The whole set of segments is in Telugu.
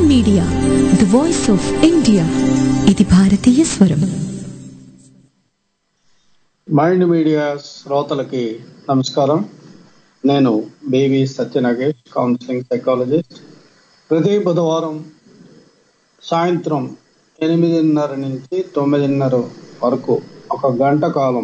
Media the voice of India ఇది భారతీయ స్వరం మైండ్ మీడియా శ్రోతలకి నమస్కారం నేను బేవి సత్యనాగేష్ కౌన్సిలింగ్ సైకాలజిస్ట్ ప్రతి బుధవారం సాయంత్రం ఎనిమిదిన్నర నుంచి తొమ్మిదిన్నర వరకు ఒక గంట కాలం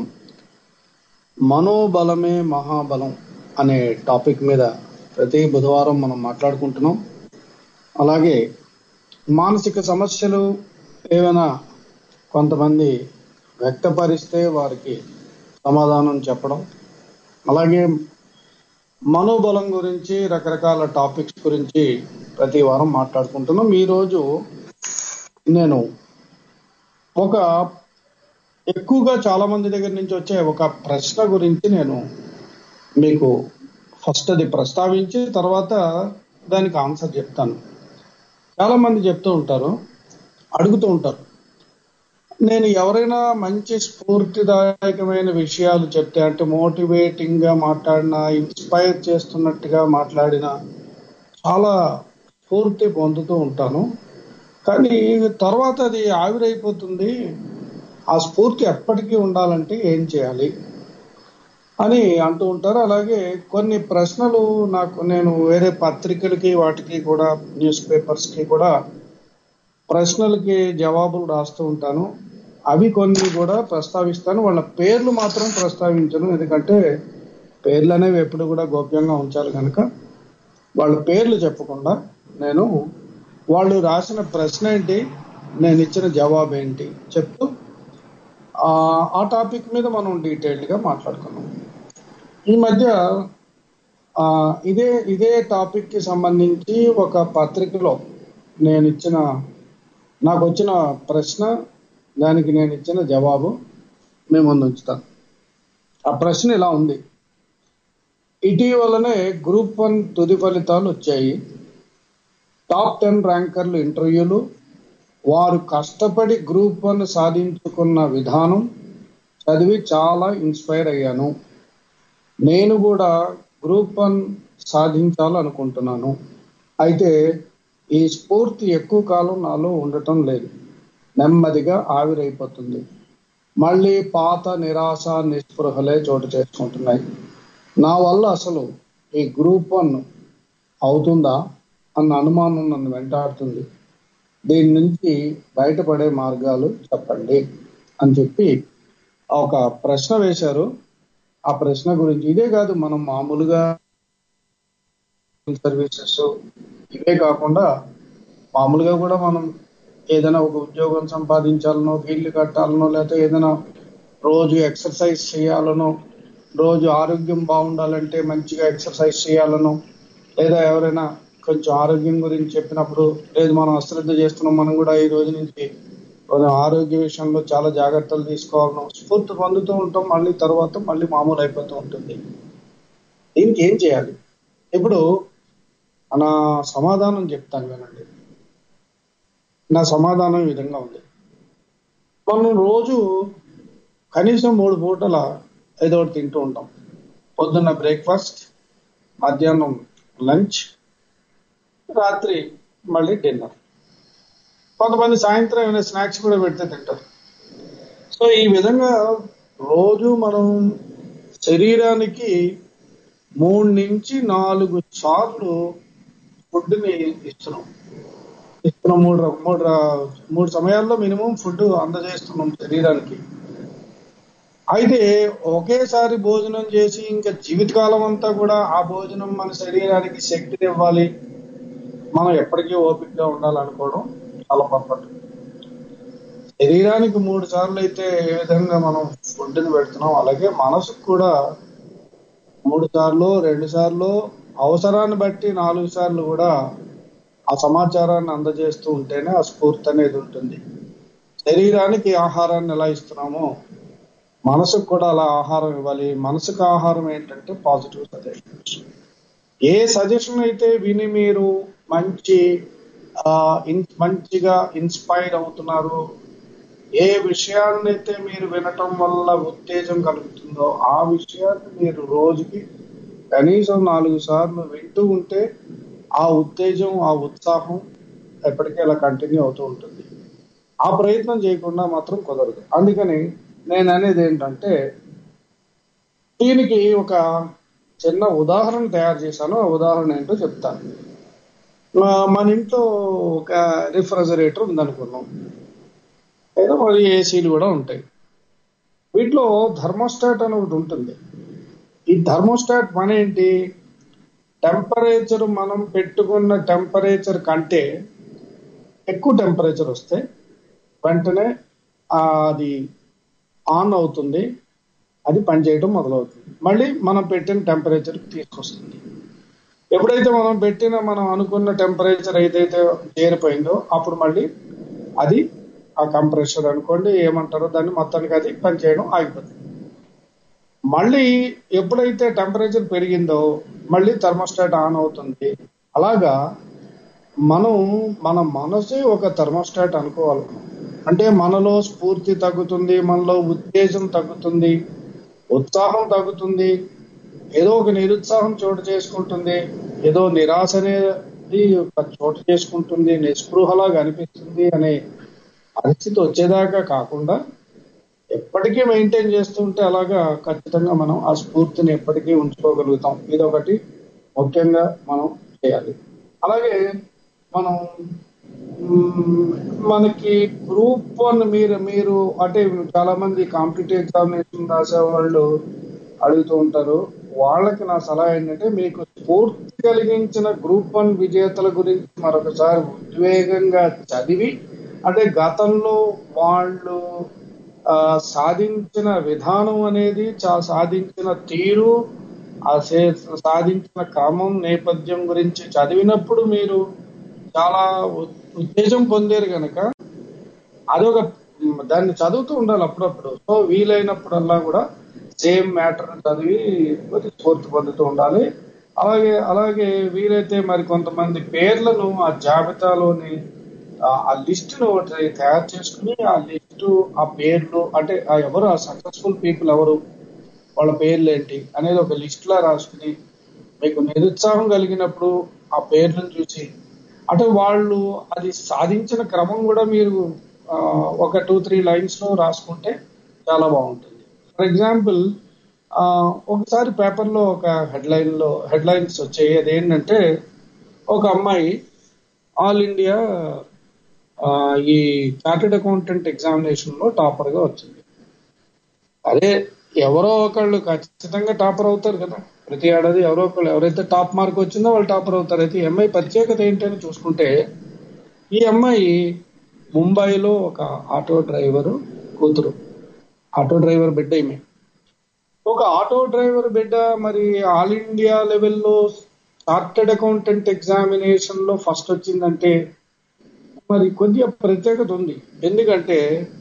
మనోబలమే మహాబలం అనే టాపిక్ మీద ప్రతి బుధవారం మనం మాట్లాడుకుంటున్నాం అలాగే మానసిక సమస్యలు ఏమైనా కొంతమంది వ్యక్తపరిస్తే వారికి సమాధానం చెప్పడం అలాగే మనోబలం గురించి రకరకాల టాపిక్స్ గురించి ప్రతి వారం మాట్లాడుకుంటున్నాం ఈరోజు నేను ఒక ఎక్కువగా చాలా మంది దగ్గర నుంచి వచ్చే ఒక ప్రశ్న గురించి నేను మీకు ఫస్ట్ అది ప్రస్తావించి తర్వాత దానికి ఆన్సర్ చెప్తాను చాలా మంది చెప్తూ ఉంటారు అడుగుతూ ఉంటారు నేను ఎవరైనా మంచి స్ఫూర్తిదాయకమైన విషయాలు చెప్తే అంటే మోటివేటింగ్ గా మాట్లాడినా ఇన్స్పైర్ చేస్తున్నట్టుగా మాట్లాడినా చాలా స్ఫూర్తి పొందుతూ ఉంటాను కానీ తర్వాత అది ఆవిరైపోతుంది ఆ స్ఫూర్తి ఎప్పటికీ ఉండాలంటే ఏం చేయాలి అని అంటూ ఉంటారు అలాగే కొన్ని ప్రశ్నలు నాకు నేను వేరే పత్రికలకి వాటికి కూడా న్యూస్ పేపర్స్ కి కూడా ప్రశ్నలకి జవాబులు రాస్తూ ఉంటాను అవి కొన్ని కూడా ప్రస్తావిస్తాను వాళ్ళ పేర్లు మాత్రం ప్రస్తావించను ఎందుకంటే పేర్లు అనేవి ఎప్పుడు కూడా గోప్యంగా ఉంచాలి కనుక వాళ్ళ పేర్లు చెప్పకుండా నేను వాళ్ళు రాసిన ప్రశ్న ఏంటి నేను ఇచ్చిన జవాబు ఏంటి చెప్తూ ఆ, ఆ టాపిక్ మీద మనం డీటెయిల్డ్ గా మాట్లాడుకున్నాం ఈ మధ్య ఆ, ఇదే ఇదే టాపిక్ కి సంబంధించి ఒక పత్రికలో నేను ఇచ్చిన నాకు వచ్చిన ప్రశ్న దానికి నేను ఇచ్చిన జవాబు మేము ముందు ఉంచుతాను ఆ ప్రశ్న ఇలా ఉంది ఇటీవలనే గ్రూప్ వన్ తుది ఫలితాలు వచ్చాయి టాప్ టెన్ ర్యాంకర్లు ఇంటర్వ్యూలు వారు కష్టపడి గ్రూప్ వన్ సాధించుకున్న విధానం చదివి చాలా ఇన్స్పైర్ అయ్యాను నేను కూడా గ్రూప్ వన్ సాధించాలనుకుంటున్నాను అయితే ఈ స్ఫూర్తి ఎక్కువ కాలం నాలో ఉండటం లేదు నెమ్మదిగా ఆవిరైపోతుంది మళ్ళీ పాత నిరాశ నిస్పృహలే చోటు చేసుకుంటున్నాయి నా వల్ల అసలు ఈ గ్రూప్ వన్ అవుతుందా అన్న అనుమానం నన్ను వెంటాడుతుంది దీని నుంచి బయటపడే మార్గాలు చెప్పండి అని చెప్పి ఒక ప్రశ్న వేశారు ఆ ప్రశ్న గురించి ఇదే కాదు మనం మామూలుగా సర్వీసెస్ ఇవే కాకుండా మామూలుగా కూడా మనం ఏదైనా ఒక ఉద్యోగం సంపాదించాలనో ఒక ఇల్లు కట్టాలనో లేకపోతే ఏదైనా రోజు ఎక్సర్సైజ్ చేయాలనో రోజు ఆరోగ్యం బాగుండాలంటే మంచిగా ఎక్సర్సైజ్ చేయాలనో లేదా ఎవరైనా కొంచెం ఆరోగ్యం గురించి చెప్పినప్పుడు లేదు మనం అశ్రద్ధ చేస్తున్నాం మనం కూడా ఈ రోజు నుంచి కొంచెం ఆరోగ్య విషయంలో చాలా జాగ్రత్తలు తీసుకోవాలను స్ఫూర్తి పొందుతూ ఉంటాం మళ్ళీ తర్వాత మళ్ళీ మామూలు అయిపోతూ ఉంటుంది దీనికి ఏం చేయాలి ఇప్పుడు నా సమాధానం చెప్తాను వినండి నా సమాధానం ఈ విధంగా ఉంది మనం రోజు కనీసం మూడు పూటల ఏదో ఒకటి తింటూ ఉంటాం పొద్దున్న బ్రేక్ఫాస్ట్ మధ్యాహ్నం లంచ్ రాత్రి మళ్ళీ డిన్నర్ కొంతమంది సాయంత్రం ఏమైనా స్నాక్స్ కూడా పెడితే తింటారు సో ఈ విధంగా రోజు మనం శరీరానికి మూడు నుంచి నాలుగు సార్లు ఫుడ్ని ఇస్తున్నాం ఇస్తున్నాం మూడు ర- మూడు ర- మూడు సమయాల్లో మినిమం ఫుడ్ అందజేస్తున్నాం శరీరానికి అయితే ఒకేసారి భోజనం చేసి ఇంకా జీవితకాలం అంతా కూడా ఆ భోజనం మన శరీరానికి శక్తిని ఇవ్వాలి మనం ఎప్పటికీ ఓపికగా ఉండాలనుకోవడం చాలా పొరపాటు శరీరానికి మూడు సార్లు అయితే ఏ విధంగా మనం ఫుడ్ని పెడుతున్నాం అలాగే మనసుకు కూడా మూడు సార్లు రెండు సార్లు అవసరాన్ని బట్టి నాలుగు సార్లు కూడా ఆ సమాచారాన్ని అందజేస్తూ ఉంటేనే ఆ స్ఫూర్తి అనేది ఉంటుంది శరీరానికి ఆహారాన్ని ఎలా ఇస్తున్నామో మనసుకు కూడా అలా ఆహారం ఇవ్వాలి మనసుకు ఆహారం ఏంటంటే పాజిటివ్ సజెషన్స్ ఏ సజెషన్ అయితే విని మీరు మంచి ఆ, ఇన్- మంచిగా ఇన్స్పైర్ అవుతున్నారు ఏ విషయాన్ని అయితే మీరు వినటం వల్ల ఉత్తేజం కలుగుతుందో ఆ విషయాన్ని మీరు రోజుకి కనీసం నాలుగు సార్లు వింటూ ఉంటే ఆ ఉత్తేజం ఆ ఉత్సాహం ఎప్పటికీ అలా కంటిన్యూ అవుతూ ఉంటుంది ఆ ప్రయత్నం చేయకుండా మాత్రం కుదరదు అందుకని నేను అనేది ఏంటంటే దీనికి ఒక చిన్న ఉదాహరణ తయారు చేశాను ఆ ఉదాహరణ ఏంటో చెప్తాను మా- మన ఇంట్లో ఒక రిఫ్రిజరేటర్ ఉందనుకున్నాం లేదా మరి ఏసీలు కూడా ఉంటాయి వీటిలో థర్మోస్టాట్ అని ఒకటి ఉంటుంది ఈ థర్మోస్టాట్ పని ఏంటి టెంపరేచర్ మనం పెట్టుకున్న టెంపరేచర్ కంటే ఎక్కువ టెంపరేచర్ వస్తే వెంటనే ఆ అది ఆన్ అవుతుంది అది పనిచేయడం మొదలవుతుంది మళ్ళీ మనం పెట్టిన టెంపరేచర్ తీసుకొస్తుంది ఎప్పుడైతే మనం పెట్టిన మనం అనుకున్న టెంపరేచర్ ఏదైతే చేరిపోయిందో అప్పుడు మళ్ళీ అది ఆ కంప్రెషర్ అనుకోండి ఏమంటారో దాన్ని మొత్తానికి అది పనిచేయడం ఆగిపోతుంది మళ్ళీ ఎప్పుడైతే టెంపరేచర్ పెరిగిందో మళ్ళీ థర్మోస్టాట్ ఆన్ అవుతుంది అలాగా మనం మన మనసే ఒక థర్మోస్టాట్ అనుకోవాలి అంటే మనలో స్ఫూర్తి తగ్గుతుంది మనలో ఉత్తేజం తగ్గుతుంది ఉత్సాహం తగ్గుతుంది ఏదో ఒక నిరుత్సాహం చోటు చేసుకుంటుంది ఏదో నిరాశ అనేది ఒక చోటు చేసుకుంటుంది నిస్పృహలాగా అనిపిస్తుంది అనే పరిస్థితి వచ్చేదాకా కాకుండా ఎప్పటికీ మెయింటైన్ చేస్తుంటే అలాగా ఖచ్చితంగా మనం ఆ స్ఫూర్తిని ఎప్పటికీ ఉంచుకోగలుగుతాం ఇది ఒకటి ముఖ్యంగా మనం చేయాలి అలాగే మనం మ్మ్, మనకి గ్రూప్ వన్ మీరు మీరు అంటే చాలా మంది కాంపిటేటివ్ ఎగ్జామినేషన్ రాసే వాళ్ళు అడుగుతూ ఉంటారు వాళ్ళకి నా సలహా ఏంటంటే మీకు స్ఫూర్తి కలిగించిన గ్రూప్ వన్ విజేతల గురించి మరొకసారి ఉద్వేగంగా చదివి అంటే గతంలో వాళ్ళు ఆ, సాధించిన విధానం అనేది చా సాధించిన తీరు ఆ సే- సాధించిన క్రమం నేపథ్యం గురించి చదివినప్పుడు మీరు చాలా ఉ- ఉత్తేజం పొందారు కనుక అదొక మ్, దాన్ని చదువుతూ ఉండాలి అప్పుడప్పుడు సో వీలైనప్పుడల్లా కూడా సేమ్ మ్యాటర్ చదివి కొద్ది స్ఫూర్తి పొందుతూ ఉండాలి అలాగే అలాగే వీలైతే మరి కొంతమంది పేర్లను ఆ జాబితాలోని ఆ ఆ లిస్ట్ ను ఒకటి తయారు చేసుకుని ఆ లిస్టు ఆ పేర్లు అంటే ఆ ఎవరు ఆ సక్సెస్ఫుల్ పీపుల్ ఎవరు వాళ్ళ పేర్లు ఏంటి అనేది ఒక లిస్ట్ లా రాసుకుని మీకు నిరుత్సాహం కలిగినప్పుడు ఆ పేర్లను చూసి అంటే వాళ్ళు అది సాధించిన క్రమం కూడా మీరు ఆ, ఒక టూ త్రీ లైన్స్ లో రాసుకుంటే చాలా బాగుంటుంది ఫర్ ఎగ్జాంపుల్ ఒకసారి పేపర్లో ఒక హెడ్లైన్ లో హెడ్లైన్స్ వచ్చాయి అదేంటంటే ఒక అమ్మాయి ఆల్ ఇండియా ఆ, ఈ చార్టెడ్ అకౌంటెంట్ ఎగ్జామినేషన్ లో టాపర్ గా వచ్చింది అదే ఎవరో ఒకళ్ళు ఖచ్చితంగా టాపర్ అవుతారు కదా ప్రతి ఏడాది ఎవరో ఒకళ్ళు ఎవరైతే టాప్ మార్క్ వచ్చిందో వాళ్ళు టాపర్ అవుతారు అయితే ఈ అమ్మాయి ప్రత్యేకత ఏంటని చూసుకుంటే ఈ అమ్మాయి ముంబైలో ఒక ఆటో డ్రైవరు కూతురు ఆటో డ్రైవర్ బిడ్డ ఈమె ఒక ఆటో డ్రైవర్ బిడ్డ మరి ఆల్ ఇండియా లెవెల్లో చార్టెడ్ అకౌంటెంట్ ఎగ్జామినేషన్ లో ఫస్ట్ వచ్చిందంటే మరి కొద్దిగా ప్రత్యేకత ఉంది ఎందుకంటే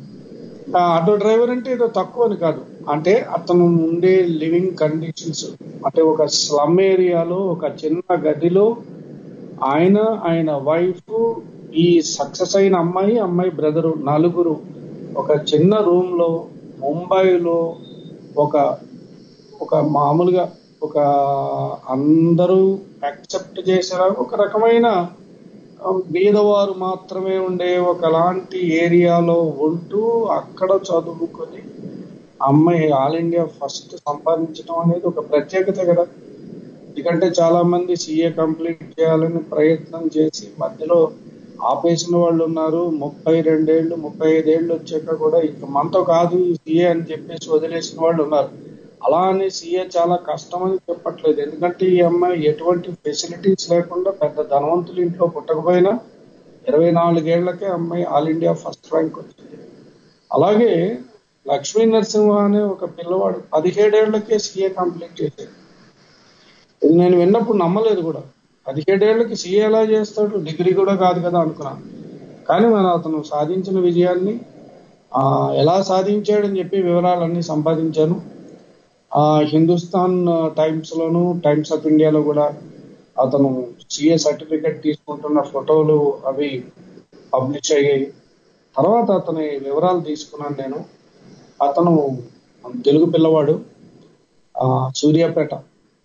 ఆ ఆటో డ్రైవర్ అంటే ఏదో తక్కువ అని కాదు అంటే అతను ఉండే లివింగ్ కండిషన్స్ అంటే ఒక స్లమ్ ఏరియాలో ఒక చిన్న గదిలో ఆయన ఆయన వైఫ్ ఈ సక్సెస్ అయిన అమ్మాయి అమ్మాయి బ్రదరు నలుగురు ఒక చిన్న రూమ్ లో ముంబైలో ఒక ఒక మామూలుగా ఒక అందరూ యాక్సెప్ట్ చేసిన ఒక రకమైన బీదవారు మాత్రమే ఉండే ఒకలాంటి ఏరియాలో ఉంటూ అక్కడ చదువుకొని అమ్మాయి ఆల్ ఇండియా ఫస్ట్ సంపాదించడం అనేది ఒక ప్రత్యేకత కదా ఎందుకంటే చాలా మంది సీఏ కంప్లీట్ చేయాలని ప్రయత్నం చేసి మధ్యలో ఆపేసిన వాళ్ళు ఉన్నారు ముప్పై రెండేళ్లు ముప్పై ఐదేళ్లు వచ్చాక కూడా ఇక మనతో కాదు సీఏ అని చెప్పేసి వదిలేసిన వాళ్ళు ఉన్నారు అలా అని సీఏ చాలా కష్టం అని చెప్పట్లేదు ఎందుకంటే ఈ అమ్మాయి ఎటువంటి ఫెసిలిటీస్ లేకుండా పెద్ద ధనవంతుల ఇంట్లో పుట్టకపోయినా ఇరవై నాలుగేళ్లకే అమ్మాయి ఆల్ ఇండియా ఫస్ట్ ర్యాంక్ వచ్చింది అలాగే లక్ష్మీ నరసింహ అనే ఒక పిల్లవాడు పదిహేడేళ్లకే సీఏ కంప్లీట్ చేశాడు ఇది నేను విన్నప్పుడు నమ్మలేదు కూడా పదిహేడేళ్లకి సీఏ ఎలా చేస్తాడు డిగ్రీ కూడా కాదు కదా అనుకున్నాను కానీ మన అతను సాధించిన విజయాన్ని ఆ, ఎలా సాధించాడని చెప్పి వివరాలన్నీ సంపాదించాను ఆ హిందుస్థాన్ టైమ్స్ లోను టైమ్స్ ఆఫ్ ఇండియాలో కూడా అతను సిఏ సర్టిఫికెట్ తీసుకుంటున్న ఫోటోలు అవి పబ్లిష్ అయ్యాయి తర్వాత అతని వివరాలు తీసుకున్నాను నేను అతను తెలుగు పిల్లవాడు ఆ, సూర్యాపేట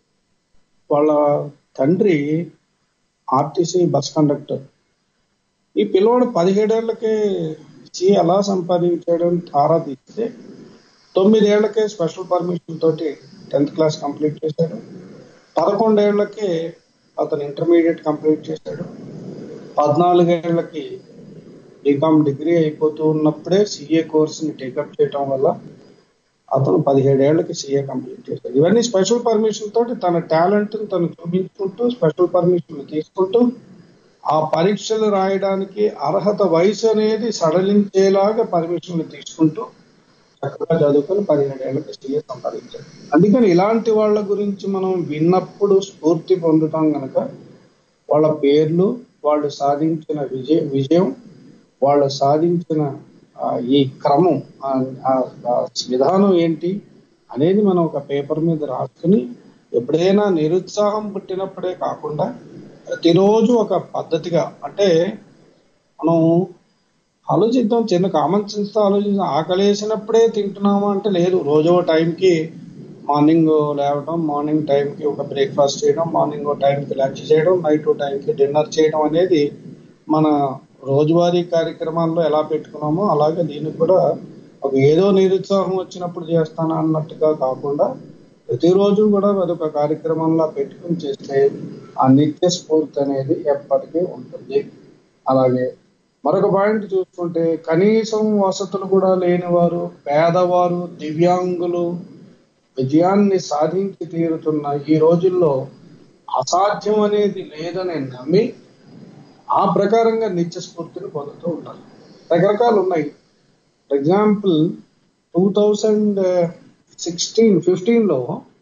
వాళ్ళ తండ్రి ఆర్టీసీ బస్ కండక్టర్ ఈ పిల్లవాడు పదిహేడేళ్లకే సీఏ ఎలా సంపాదించాడు తారా తీస్తే తొమ్మిదేళ్లకే స్పెషల్ పర్మిషన్ తోటి టెన్త్ క్లాస్ కంప్లీట్ చేశాడు పదకొండేళ్లకే అతను ఇంటర్మీడియట్ కంప్లీట్ చేశాడు పద్నాలుగేళ్లకి బీకామ్ డిగ్రీ అయిపోతూ ఉన్నప్పుడే సిఏ కోర్సుని టేకప్ చేయటం వల్ల అతను పదిహేడేళ్లకి సీఏ కంప్లీట్ చేశాడు ఇవన్నీ స్పెషల్ పర్మిషన్ తోటి తన టాలెంట్ తను చూపించుకుంటూ స్పెషల్ పర్మిషన్ తీసుకుంటూ ఆ పరీక్షలు రాయడానికి అర్హత వయసు అనేది సడలించేలాగా పర్మిషన్లు తీసుకుంటూ చక్కగా చదువుకొని పదిహేడేళ్లకి సీఏ సంపాదించాడు అందుకని ఇలాంటి వాళ్ళ గురించి మనం విన్నప్పుడు స్ఫూర్తి పొందుతాం గనక వాళ్ళ పేర్లు వాళ్ళు సాధించిన విజయ విజయం వాళ్ళు సాధించిన ఆ, ఈ క్రమం ఆ, ఆ, ఆ విధానం ఏంటి అనేది మనం ఒక పేపర్ మీద రాసుకుని ఎప్పుడైనా నిరుత్సాహం పుట్టినప్పుడే కాకుండా ప్రతిరోజు ఒక పద్ధతిగా అంటే మనం ఆలోచిద్దాం చిన్న కామన్ సెన్స్ తో ఆలోచిద్దాం ఆకలి వేసినప్పుడే తింటున్నామా అంటే లేదు రోజు ఓ టైంకి మార్నింగ్ లేవడం మార్నింగ్ టైంకి ఒక బ్రేక్ఫాస్ట్ చేయడం మార్నింగ్ ఓ టైంకి లంచ్ చేయడం నైట్ ఓ టైంకి డిన్నర్ చేయడం అనేది మన రోజువారీ కార్యక్రమాల్లో ఎలా పెట్టుకున్నామో అలాగే దీనికి కూడా ఒక ఏదో నిరుత్సాహం వచ్చినప్పుడు చేస్తాను అన్నట్టుగా కాకుండా ప్రతిరోజు కూడా అదొక కార్యక్రమంలా పెట్టుకుని చేస్తే ఆ నిత్య స్ఫూర్తి అనేది ఎప్పటికీ ఉంటుంది అలాగే మరొక పాయింట్ చూసుకుంటే కనీసం వసతులు కూడా లేనివారు పేదవారు దివ్యాంగులు విజయాన్ని సాధించి తీరుతున్న ఈ రోజుల్లో అసాధ్యం అనేది లేదని నమ్మి ఆ ప్రకారంగా నిత్య స్ఫూర్తిని పొందుతూ ఉంటారు రకరకాలు ఉన్నాయి for example two thousand sixteen ఫిఫ్టీన్లో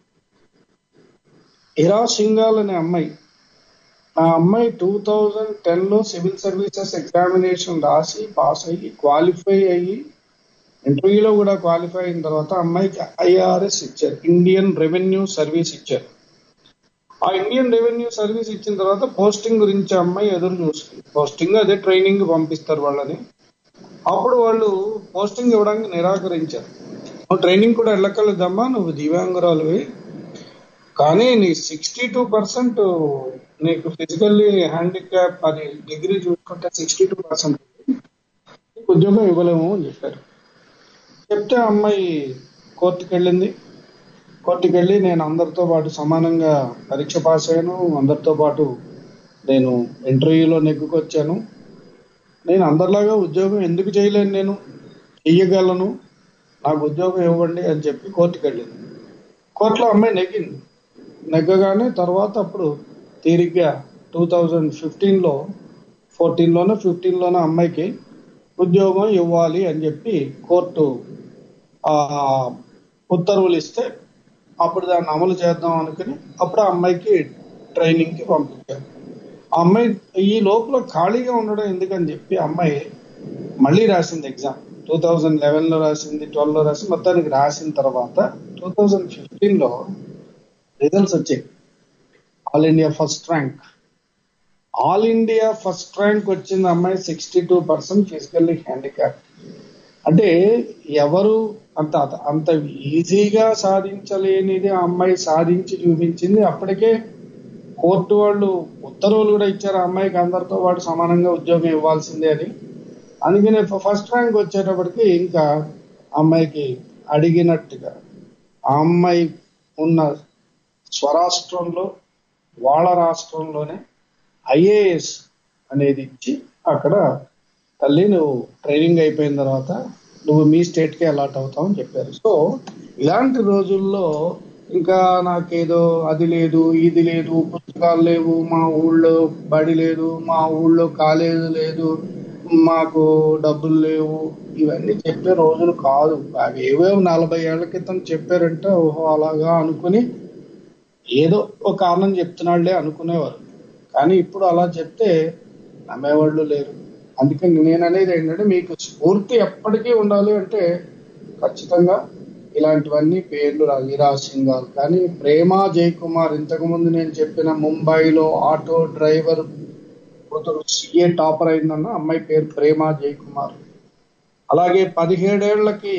ఇరా సింగాల్ అనే అమ్మాయి ఆ అమ్మాయి టూ థౌజండ్ టెన్లో సివిల్ సర్వీసెస్ ఎగ్జామినేషన్ రాసి పాస్ అయ్యి క్వాలిఫై అయ్యి ఇంటర్వ్యూలో కూడా క్వాలిఫై అయిన తర్వాత అమ్మాయికి ఐఆర్ఎస్ ఇచ్చారు ఇండియన్ రెవెన్యూ సర్వీస్ ఇచ్చారు ఆ ఇండియన్ రెవెన్యూ సర్వీస్ ఇచ్చిన తర్వాత పోస్టింగ్ గురించి ఆ అమ్మాయి ఎదురు చూస్తుంది పోస్టింగ్ అదే ట్రైనింగ్ పంపిస్తారు వాళ్ళని అప్పుడు వాళ్ళు పోస్టింగ్ ఇవ్వడానికి నిరాకరించారు నువ్వు ట్రైనింగ్ కూడా వెళ్ళక్కర్లేదమ్మా నువ్వు దివ్యాంగురాలువి కానీ నీ సిక్స్టీ టూ పర్సెంట్ నీకు ఫిజికల్లీ హ్యాండిక్యాప్ అది డిగ్రీ చూసుకుంటే సిక్స్టీ టూ పర్సెంట్ ఉద్యోగం ఇవ్వలేము అని చెప్పారు చెప్తే ఆ అమ్మాయి కోర్టుకి వెళ్ళింది కోర్టుకి వెళ్ళి నేను అందరితో పాటు సమానంగా పరీక్ష పాస్ అయ్యాను అందరితో పాటు నేను ఇంటర్వ్యూలో నెగ్గుకొచ్చాను నేను అందరిలాగా ఉద్యోగం ఎందుకు చేయలేను నేను చెయ్యగలను నాకు ఉద్యోగం ఇవ్వండి అని చెప్పి కోర్టుకి వెళ్ళింది కోర్టులో అమ్మాయి నెగ్గింది నెగ్గగానే తర్వాత అప్పుడు తీరిగ్గా టూ థౌజండ్ ఫిఫ్టీన్లో ఫోర్టీన్లోనో ఫిఫ్టీన్లోనో అమ్మాయికి ఉద్యోగం ఇవ్వాలి అని చెప్పి కోర్టు ఆ ఉత్తర్వులు ఇస్తే అప్పుడు దాన్ని అమలు చేద్దాం అనుకుని అప్పుడు ఆ అమ్మాయికి ట్రైనింగ్ కి పంపించారు ఆ అమ్మాయి ఈ లోపల ఖాళీగా ఉండడం ఎందుకని చెప్పి అమ్మాయి మళ్ళీ రాసింది ఎగ్జామ్ టూ థౌజండ్ లెవెన్ లో రాసింది ట్వెల్వ్ లో రాసింది మొత్తానికి రాసిన తర్వాత టూ థౌజండ్ ఫిఫ్టీన్ లో రిజల్ట్స్ వచ్చాయి all India first rank all India first rank వచ్చింది అమ్మాయి sixty two percent physically handicap అంటే ఎవరు అంత అంత ఈజీగా సాధించలేనిది ఆ అమ్మాయి సాధించి చూపించింది అప్పటికే కోర్టు వాళ్ళు ఉత్తర్వులు కూడా ఇచ్చారు ఆ అమ్మాయికి అందరితో పాటు సమానంగా ఉద్యోగం ఇవ్వాల్సిందే అని అందుకనే ఫస్ట్ ర్యాంక్ వచ్చేటప్పటికి ఇంకా అమ్మాయికి అడిగినట్టుగా ఆ అమ్మాయి ఉన్న స్వరాష్ట్రంలో వాళ్ళ రాష్ట్రంలోనే ఐఏఎస్ అనేది ఇచ్చి అక్కడ తల్లి నువ్వు ట్రైనింగ్ అయిపోయిన తర్వాత నువ్వు మీ స్టేట్ కి అలాట్ అవుతావు అని చెప్పారు సో ఇలాంటి రోజుల్లో ఇంకా నాకేదో అది లేదు ఇది లేదు పుస్తకాలు లేవు మా ఊళ్ళో బడి లేదు మా ఊళ్ళో కాలేజీ లేదు మాకు డబ్బులు లేవు ఇవన్నీ చెప్పే రోజులు కాదు అవి ఏవేవో నలభై ఏళ్ల క్రితం చెప్పారంటే ఓహో అలాగా అనుకుని ఏదో ఒక కారణం చెప్తున్నాళ్లే అనుకునేవారు కానీ ఇప్పుడు అలా చెప్తే నమ్మేవాళ్ళు లేరు అందుకని నేను అనేది ఏంటంటే మీకు స్ఫూర్తి ఎప్పటికీ ఉండాలి అంటే ఖచ్చితంగా ఇలాంటివన్నీ పేర్లు ఈరా సింగాల్ కానీ ప్రేమ జయ్ కుమార్ ఇంతకు ముందు నేను చెప్పిన ముంబైలో ఆటో డ్రైవర్ కూతురు సిఏ టాపర్ అయిందన్న అమ్మాయి పేరు ప్రేమ జయ్ కుమార్ అలాగే పదిహేడేళ్లకి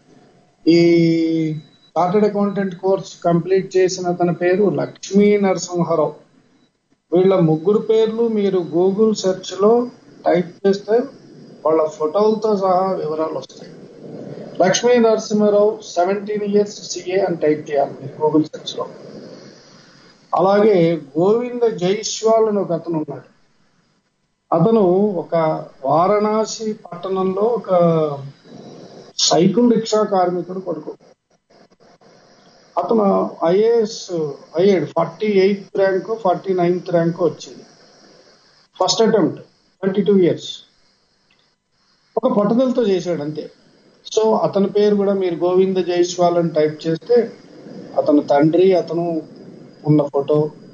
ఈ చార్టెడ్ అకౌంటెంట్ కోర్స్ కంప్లీట్ చేసిన తన పేరు లక్ష్మీ నరసింహారావు వీళ్ళ ముగ్గురు పేర్లు మీరు గూగుల్ సెర్చ్ లో టైప్ చేస్తే వాళ్ళ ఫోటోలతో సహా వివరాలు వస్తాయి Lakshmi Narasimharao seventeen years CA అని టైప్ చేయాలి మీరు గూగుల్ సెర్చ్ లో అలాగే గోవింద జైస్వాల్ అని ఒక అతను ఉన్నాడు అతను ఒక వారణాసి పట్టణంలో ఒక సైకిల్ రిక్షా కార్మికుడు కొడుకు అతను ఐఏఎస్ అయ్యాడు forty eighth rank forty ninth rank వచ్చింది first attempt twenty two years ఒక పట్టుదలతో చేశాడు అంతే సో అతని పేరు కూడా మీరు గోవింద జైస్వాల్ అని టైప్ చేస్తే అతని తండ్రి అతను ఉన్న ఫోటో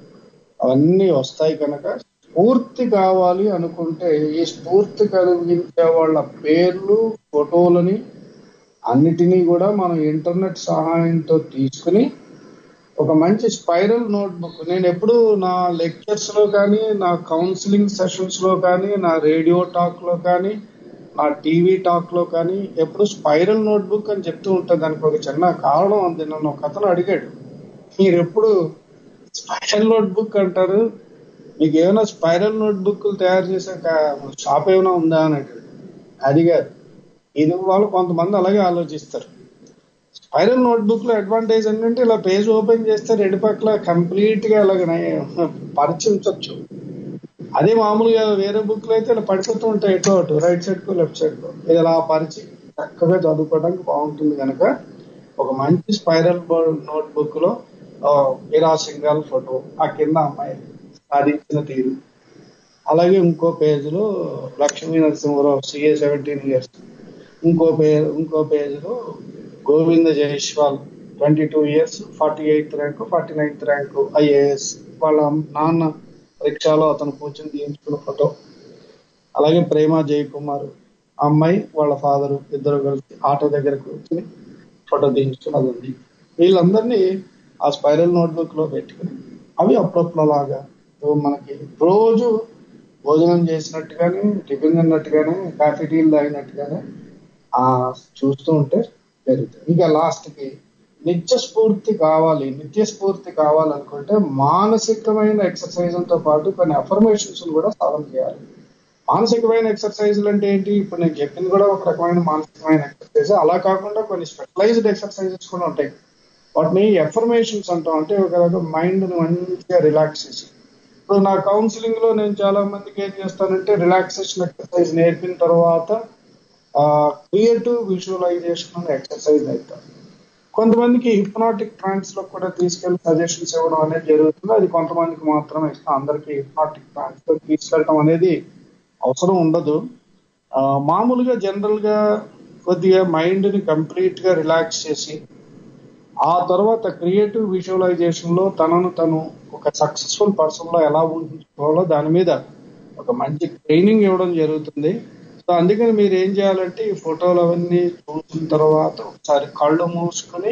అవన్నీ వస్తాయి కనుక స్ఫూర్తి కావాలి అనుకుంటే ఈ స్ఫూర్తి కలిగించే వాళ్ళ పేర్లు ఫోటోలని అన్నిటినీ కూడా మనం ఇంటర్నెట్ సహాయంతో తీసుకుని ఒక మంచి స్పైరల్ నోట్బుక్ నేను ఎప్పుడు నా లెక్చర్స్ లో కానీ నా కౌన్సిలింగ్ సెషన్స్ లో కానీ నా రేడియో టాక్ లో కానీ నా టీవీ టాక్ లో కానీ ఎప్పుడు స్పైరల్ నోట్బుక్ అని చెప్తూ ఉంటాను దానికి ఒక చిన్న కారణం ఉంది నన్ను ఒక అతను అడిగాడు మీరు ఎప్పుడు స్పైరల్ నోట్బుక్ అంటారు మీకు ఏమైనా స్పైరల్ నోట్బుక్ తయారు చేసే కా- షాప్ ఏమైనా ఉందా అని అడిగాడు అది కాదు ఇది వాళ్ళు కొంతమంది అలాగే ఆలోచిస్తారు స్పైరల్ నోట్బుక్ లో అడ్వాంటేజ్ ఏంటంటే ఇలా పేజ్ ఓపెన్ చేస్తే రెండు పక్కల కంప్లీట్ గా ఇలాగ పరిచించవచ్చు అదే మామూలుగా వేరే బుక్ లో అయితే ఇలా పడిపోతూ ఉంటాయి ఎటు అటు రైట్ సైడ్ కు లెఫ్ట్ సైడ్ కు ఇది ఇలా పరిచి చక్కగా చదువుకోవడానికి బాగుంటుంది కనుక ఒక మంచి స్పైరల్ నోట్ బుక్ లో ఆ, మీరా సింగాల్ ఫోటో ఆ కింద అమ్మాయి సాధించిన తీరు అలాగే ఇంకో పేజ్ లో Lakshmi Narasimharao CA seventeen years ఇంకో పేజ్ ఇంకో పేజ్ లో Govinda Jaiswal twenty two years forty eighth rank forty ninth rank IAS వాళ్ళ నాన్న రిక్షాలో అతను కూర్చొని తీయించుకున్న ఫోటో అలాగే ప్రేమ జయకుమార్ ఆ అమ్మాయి వాళ్ళ ఫాదర్ ఇద్దరు కలిసి ఆటో దగ్గర కూర్చుని ఫోటో తీయించుకున్నది ఉంది వీళ్ళందరినీ ఆ స్పైరల్ నోట్బుక్ లో పెట్టుకుని అవి అప్పుడప్పుడు అలాగా ఓ మనకి రోజు భోజనం చేసినట్టుగానే టిఫిన్ తిన్నట్టుగానే కాఫీ టీలు తాగినట్టుగానే ఆ చూస్తూ ఉంటే జరుగుతుంది ఇక లాస్ట్ కి నిత్య స్ఫూర్తి కావాలి నిత్య స్ఫూర్తి కావాలనుకుంటే మానసికమైన ఎక్సర్సైజులతో పాటు కొన్ని అఫర్మేషన్స్ కూడా సాధన చేయాలి మానసికమైన ఎక్సర్సైజులు అంటే ఏంటి ఇప్పుడు నేను చెప్పింది కూడా ఒక రకమైన మానసికమైన ఎక్సర్సైజ్ అలా కాకుండా కొన్ని స్పెషలైజ్డ్ ఎక్సర్సైజెస్ కూడా ఉంటాయి వాటిని ఎఫర్మేషన్స్ అంటాం అంటే ఒక రకం మైండ్ ని మంచిగా రిలాక్స్ చేసి ఇప్పుడు నా కౌన్సిలింగ్ లో నేను చాలా మందికి ఏం చేస్తానంటే రిలాక్సేషన్ ఎక్సర్సైజ్ నేర్పిన తర్వాత క్రియేటివ్ విజువలైజేషన్ అనే ఎక్సర్సైజ్ అవుతారు కొంతమందికి హిప్నాటిక్ ట్రాన్స్ లో కూడా తీసుకెళ్లి సజెషన్స్ ఇవ్వడం అనేది జరుగుతుంది అది కొంతమందికి మాత్రమే ఇస్తాం అందరికి హిప్నాటిక్ ట్రాన్స్ లో తీసుకెళ్ళడం అనేది అవసరం ఉండదు ఆ, మామూలుగా జనరల్ గా కొద్దిగా మైండ్ ని కంప్లీట్ గా రిలాక్స్ చేసి ఆ తర్వాత క్రియేటివ్ విజువలైజేషన్ లో తనను తను ఒక సక్సెస్ఫుల్ పర్సన్ లో ఎలా ఊహించుకోవాలో దాని మీద ఒక మంచి ట్రైనింగ్ ఇవ్వడం జరుగుతుంది సో అందుకని మీరు ఏం చేయాలంటే ఈ ఫోటోలు అవన్నీ చూసిన తర్వాత ఒకసారి కళ్ళు మూసుకుని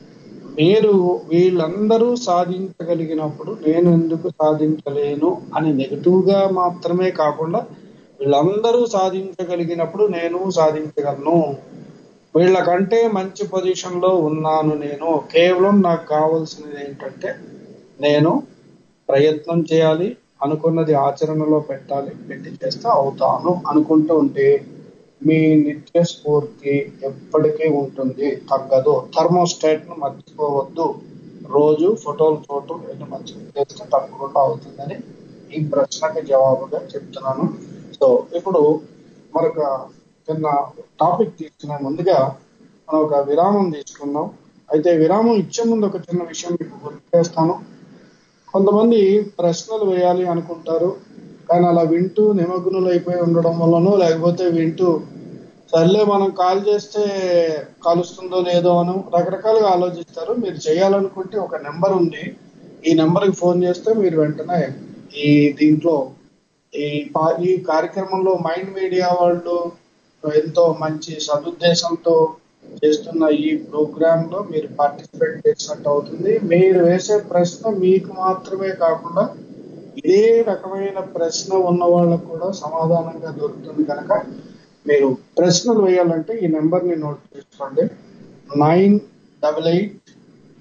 మీరు వీళ్ళందరూ సాధించగలిగినప్పుడు నేను ఎందుకు సాధించలేను అని నెగిటివ్ గా మాత్రమే కాకుండా వీళ్ళందరూ సాధించగలిగినప్పుడు నేను సాధించగలను వీళ్ళకంటే మంచి పొజిషన్ లో ఉన్నాను నేను కేవలం నాకు కావాల్సినది ఏంటంటే నేను ప్రయత్నం చేయాలి అనుకున్నది ఆచరణలో పెట్టాలి పెట్టి చేస్తే అవుతాను అనుకుంటూ ఉంటే మీ నిత్య స్ఫూర్తి ఎప్పటికీ ఉంటుంది తగ్గదు థర్మోస్టాట్ ను మర్చిపోవద్దు రోజు ఫోటోలు చూడటం ఎన్ని మంచిగా చేస్తే తప్పకుండా అవుతుందని ఈ ప్రశ్నకి జవాబుగా చెప్తున్నాను సో ఇప్పుడు మరొక చిన్న టాపిక్ తీసుకునే ముందుగా మనం ఒక విరామం తీసుకుందాం అయితే విరామం ఇచ్చే ముందు ఒక చిన్న విషయం మీకు గుర్తు చేస్తాను కొంతమంది ప్రశ్నలు వేయాలి అనుకుంటారు కానీ అలా వింటూ నిమగ్నులు అయిపోయి ఉండడం వల్లనో లేకపోతే వింటూ సర్లే మనం కాల్ చేస్తే కలుస్తుందో లేదో అని రకరకాలుగా ఆలోచిస్తారు మీరు చేయాలనుకుంటే ఒక నెంబర్ ఉంది ఈ నెంబర్ కి ఫోన్ చేస్తే మీరు వెంటనే ఈ దీంట్లో ఈ పా- ఈ కార్యక్రమంలో మైండ్ మీడియా వాళ్ళు ఎంతో మంచి సదుద్దేశంతో చేస్తున్న ఈ ప్రోగ్రామ్ లో మీరు పార్టిసిపేట్ చేసినట్టు అవుతుంది మీరు వేసే ప్రశ్న మీకు మాత్రమే కాకుండా ఇదే రకమైన ప్రశ్న ఉన్న వాళ్ళకు కూడా సమాధానంగా దొరుకుతుంది కనుక మీరు ప్రశ్నలు వేయాలంటే ఈ నెంబర్ ని నోట్ చేసుకోండి nine double eight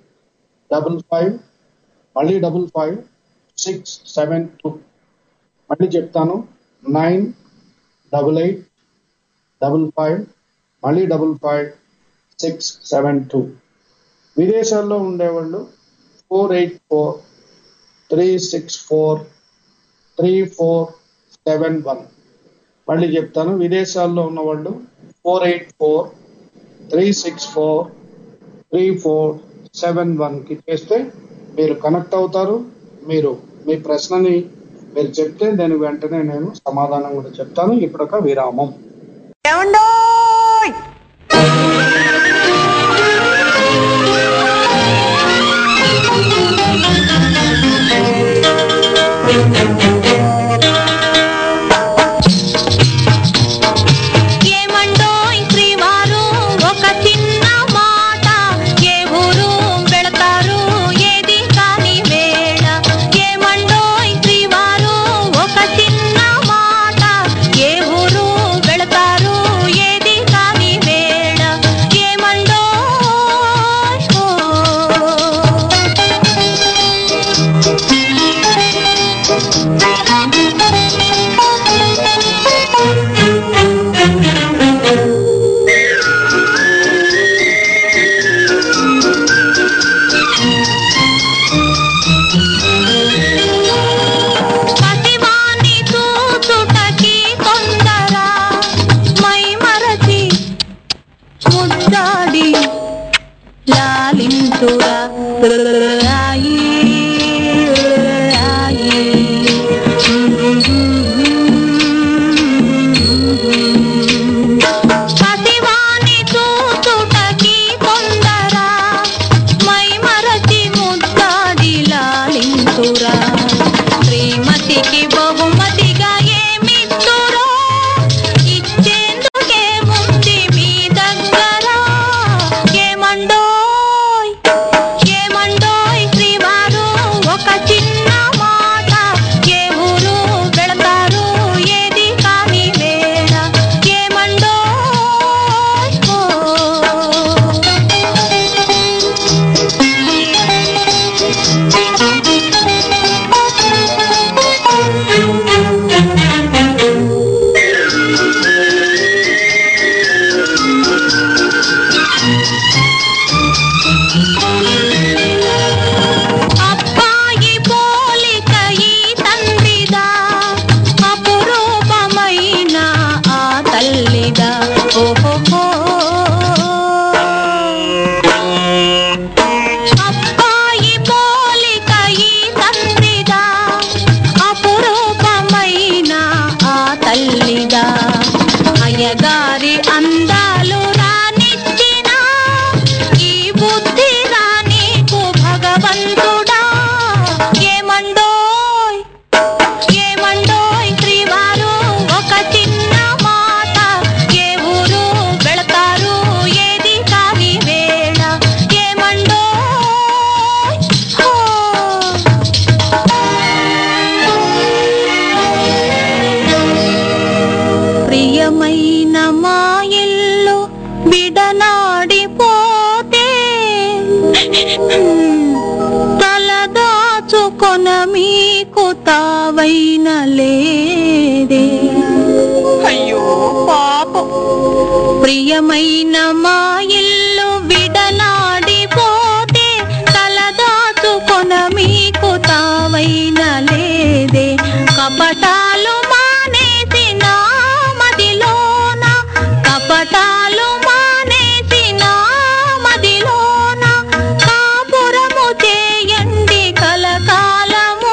double five మళ్ళీ double five six seven two మళ్ళీ చెప్తాను nine double eight double five మళ్ళీ double five six seven two విదేశాల్లో ఉండేవాళ్ళు four eight four three six four three four seven one మళ్ళీ చెప్తాను విదేశాల్లో ఉన్నవాళ్ళు four eight four three six four three four seven వన్కి చేస్తే మీరు కనెక్ట్ అవుతారు మీరు మీ ప్రశ్నని మీరు చెప్తే దాని వెంటనే నేను సమాధానం కూడా చెప్తాను ఇప్పుడు ఒక విరామం ఏమండోయ్ ఏమండోయ్ శ్రీవారు ఒక చిన్న మాట ఏ ఊరు వెళతారు ఏది కాని వేళ ఏమండోయ్ శ్రీవారు ఒక చిన్న మాట ఏ ఊరు వెళతారు ఏది కాని వేళ ఏమండోయ్ పసివాణి చూచుటకి తొందర మై మరచి ముద్దాడి లాలింతురా రాయి రాయి పసివాణి చూచుటకి తొందర మై మరచి ముద్దాడి లాలింతురా శ్రీమతికి బహుమతిగా ఏమిస్తురో ఇచ్చేందుకే ముందు మీ దగ్గర ఏమండోయ్ ఏమండోయ్ శ్రీవారు ఒక చిన్న మాట ఏ ఊరు వెళతారు ఏది కాని వేళ ఏమండోయ్ ఓ. అబ్బాయి పోలిక ఈ తండ్రిదా అపురూపమైన ఆ తల్లిదా ఓహో అబ్బాయి పోలిక ఈ తండ్రిదా అపురూపమైన ఆ తల్లిదా అయ్యగారి అందాలు రానిచ్చిన ఈ బుద్ధి రానీకు భగవంతుడా ఏమండోయ్ ఏమండోయ్ శ్రీవారు ఒక చిన్న మాట ఏ ఊరు వెళతారు ఏది కాని వేళ ఏమండోయ్ హో ప్రియమైన మా ఇల్లు విడనాడిపోతే తలదాచుకొన మీకు తావైన లేదే అయ్యో పాపం ప్రియమైన మా ఇల్లు విడనాడిపోతే తలదాచుకొన మీకు తావైన లేదే కపటాలు మానేసిన మదిలోన కపటాలు మానేసిన మదిలోన కాపురము చేయండి కలకాలము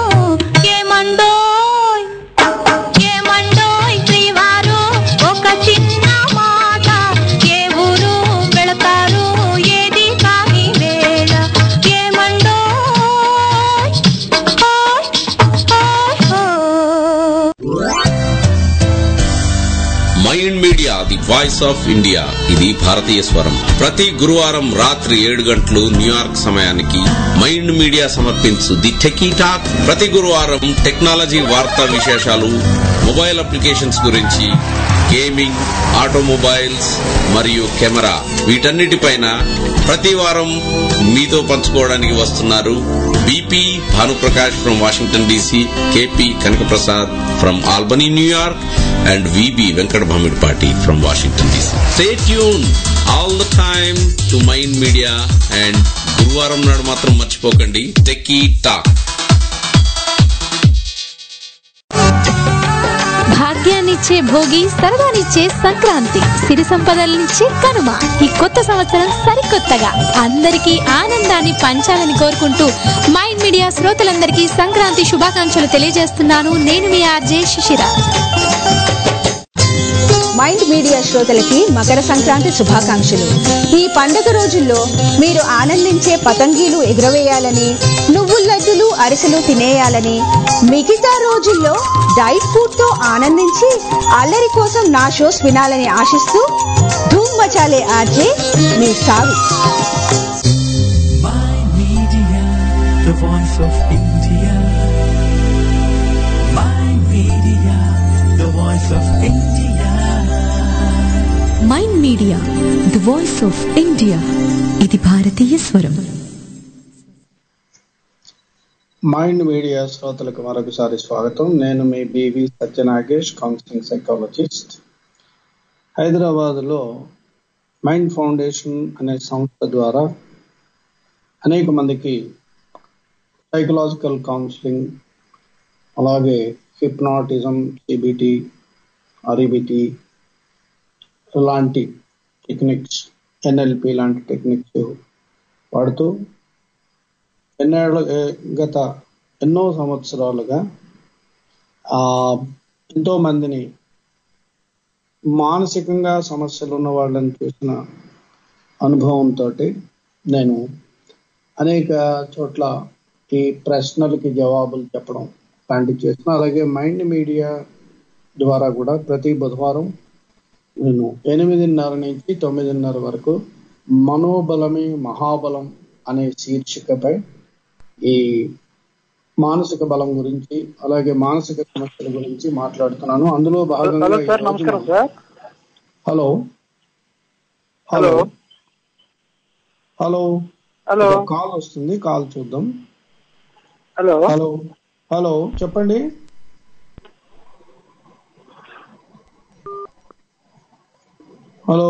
ఏమండోయ్ ఏమండోయ్ శ్రీవారు ఒక చిన్న మాట ఏ ఊరు వెళతారు ఏది కాని వేళ ఏమండోయ్ ఓయ్ ఓయ్ ఓయ్ mind media the voice of India ఇది భారతీయ స్వరం ప్రతి గురువారం రాత్రి ఏడు గంటలు న్యూయార్క్ సమయానికి మైండ్ మీడియా సమర్పించు ది టెకీ టాక్ ప్రతి గురువారం టెక్నాలజీ వార్తా విశేషాలు మొబైల్ అప్లికేషన్స్ గురించి గేమింగ్ ఆటోమొబైల్స్ మరియు కెమెరా వీటన్నిటిపైన ప్రతి వారం మీతో పంచుకోవడానికి వస్తున్నారు BP Bhanuprakash from Washington DC, KP Kanakaprasad from Albany, New York, and VB Venkat Bhamidpati from Washington DC. Stay tuned all the time to Mind Media and గురువారం నాడు మాత్రం మర్చిపోకండి టెక్కీ టాక్ భాగ్యాన్నిచ్చే భోగి సరదానిచ్చే సంక్రాంతి సిరి సంపదలనిచ్చే కనుమ ఈ కొత్త సంవత్సరం సరికొత్తగా అందరికీ ఆనందాన్ని పంచాలని కోరుకుంటూ మైండ్ మీడియా శ్రోతలందరికీ సంక్రాంతి శుభాకాంక్షలు తెలియజేస్తున్నాను నేను మీ ఆర్జే శిశిర మైండ్ మీడియా శ్రోతలకి మకర సంక్రాంతి శుభాకాంక్షలు ఈ పండుగ రోజుల్లో మీరు ఆనందించే పతంగీలు ఎగురవేయాలని నువ్వుల లడ్డులు అరిసెలు తినేయాలని మిగతా రోజుల్లో డైట్ ఫుడ్ తో ఆనందించి అల్లరి కోసం నా షోస్ వినాలని ఆశిస్తూ ధూమ్ మచాలే ఆర్జే మీ సావి the voice of India. My media, the voice of India. Mind media the voice of India ఇది భారతీయ స్వరం మైండ్ మీడియా శ్రోతలకు మరొకసారి స్వాగతం నేను మీ బివి సత్యనాగేష్ కౌన్సిలింగ్ సైకాలజిస్ట్ హైదరాబాద్లో మైండ్ ఫౌండేషన్ అనే సంస్థ ద్వారా అనేక మందికి సైకలాజికల్ కౌన్సిలింగ్ అలాగే హిప్నాటిజం సిబిటి ఆర్ఈబిటి లాంటి టెక్నిక్స్ ఎన్ఎల్పి లాంటి టెక్నిక్స్ వాడుతూ ఎన్నేళ్ళ ఏ- గత ఎన్నో సంవత్సరాలుగా ఆ, ఎంతో మందిని మానసికంగా సమస్యలు ఉన్న వాళ్ళని చూసిన అనుభవంతో నేను అనేక చోట్ల ఈ ప్రశ్నలకి జవాబులు చెప్పడం లాంటివి చేస్తున్నా అలాగే మైండ్ మీడియా ద్వారా కూడా ప్రతి బుధవారం నేను ఎనిమిదిన్నర నుంచి తొమ్మిదిన్నర వరకు మనోబలమే మహాబలం అనే శీర్షికపై ఈ మానసిక బలం గురించి అలాగే మానసిక సమస్యల గురించి మాట్లాడుతున్నాను అందులో భాగంగా హలో సార్ ఈ రోజున- నమస్కారం sir hello hello hello hello ఒక కాల్ వస్తుంది కాల్ చూద్దాం హలో హలో హలో చెప్పండి హలో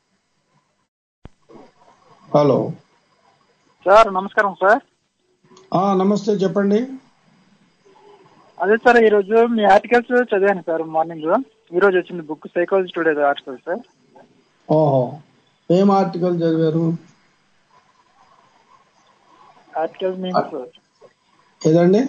హలో సార్ నమస్కారం సార్ ఆ నమస్తే చెప్పండి అదే సార్ ఈ రోజు మీ ఆర్టికల్స్ చదివాను సార్ మార్నింగ్ ఈ రోజు వచ్చింది book psychology today article sir ఓహో ఏం ఆర్టికల్ చదివారు ఆర్టికల్ మీన్స్ ఏదండి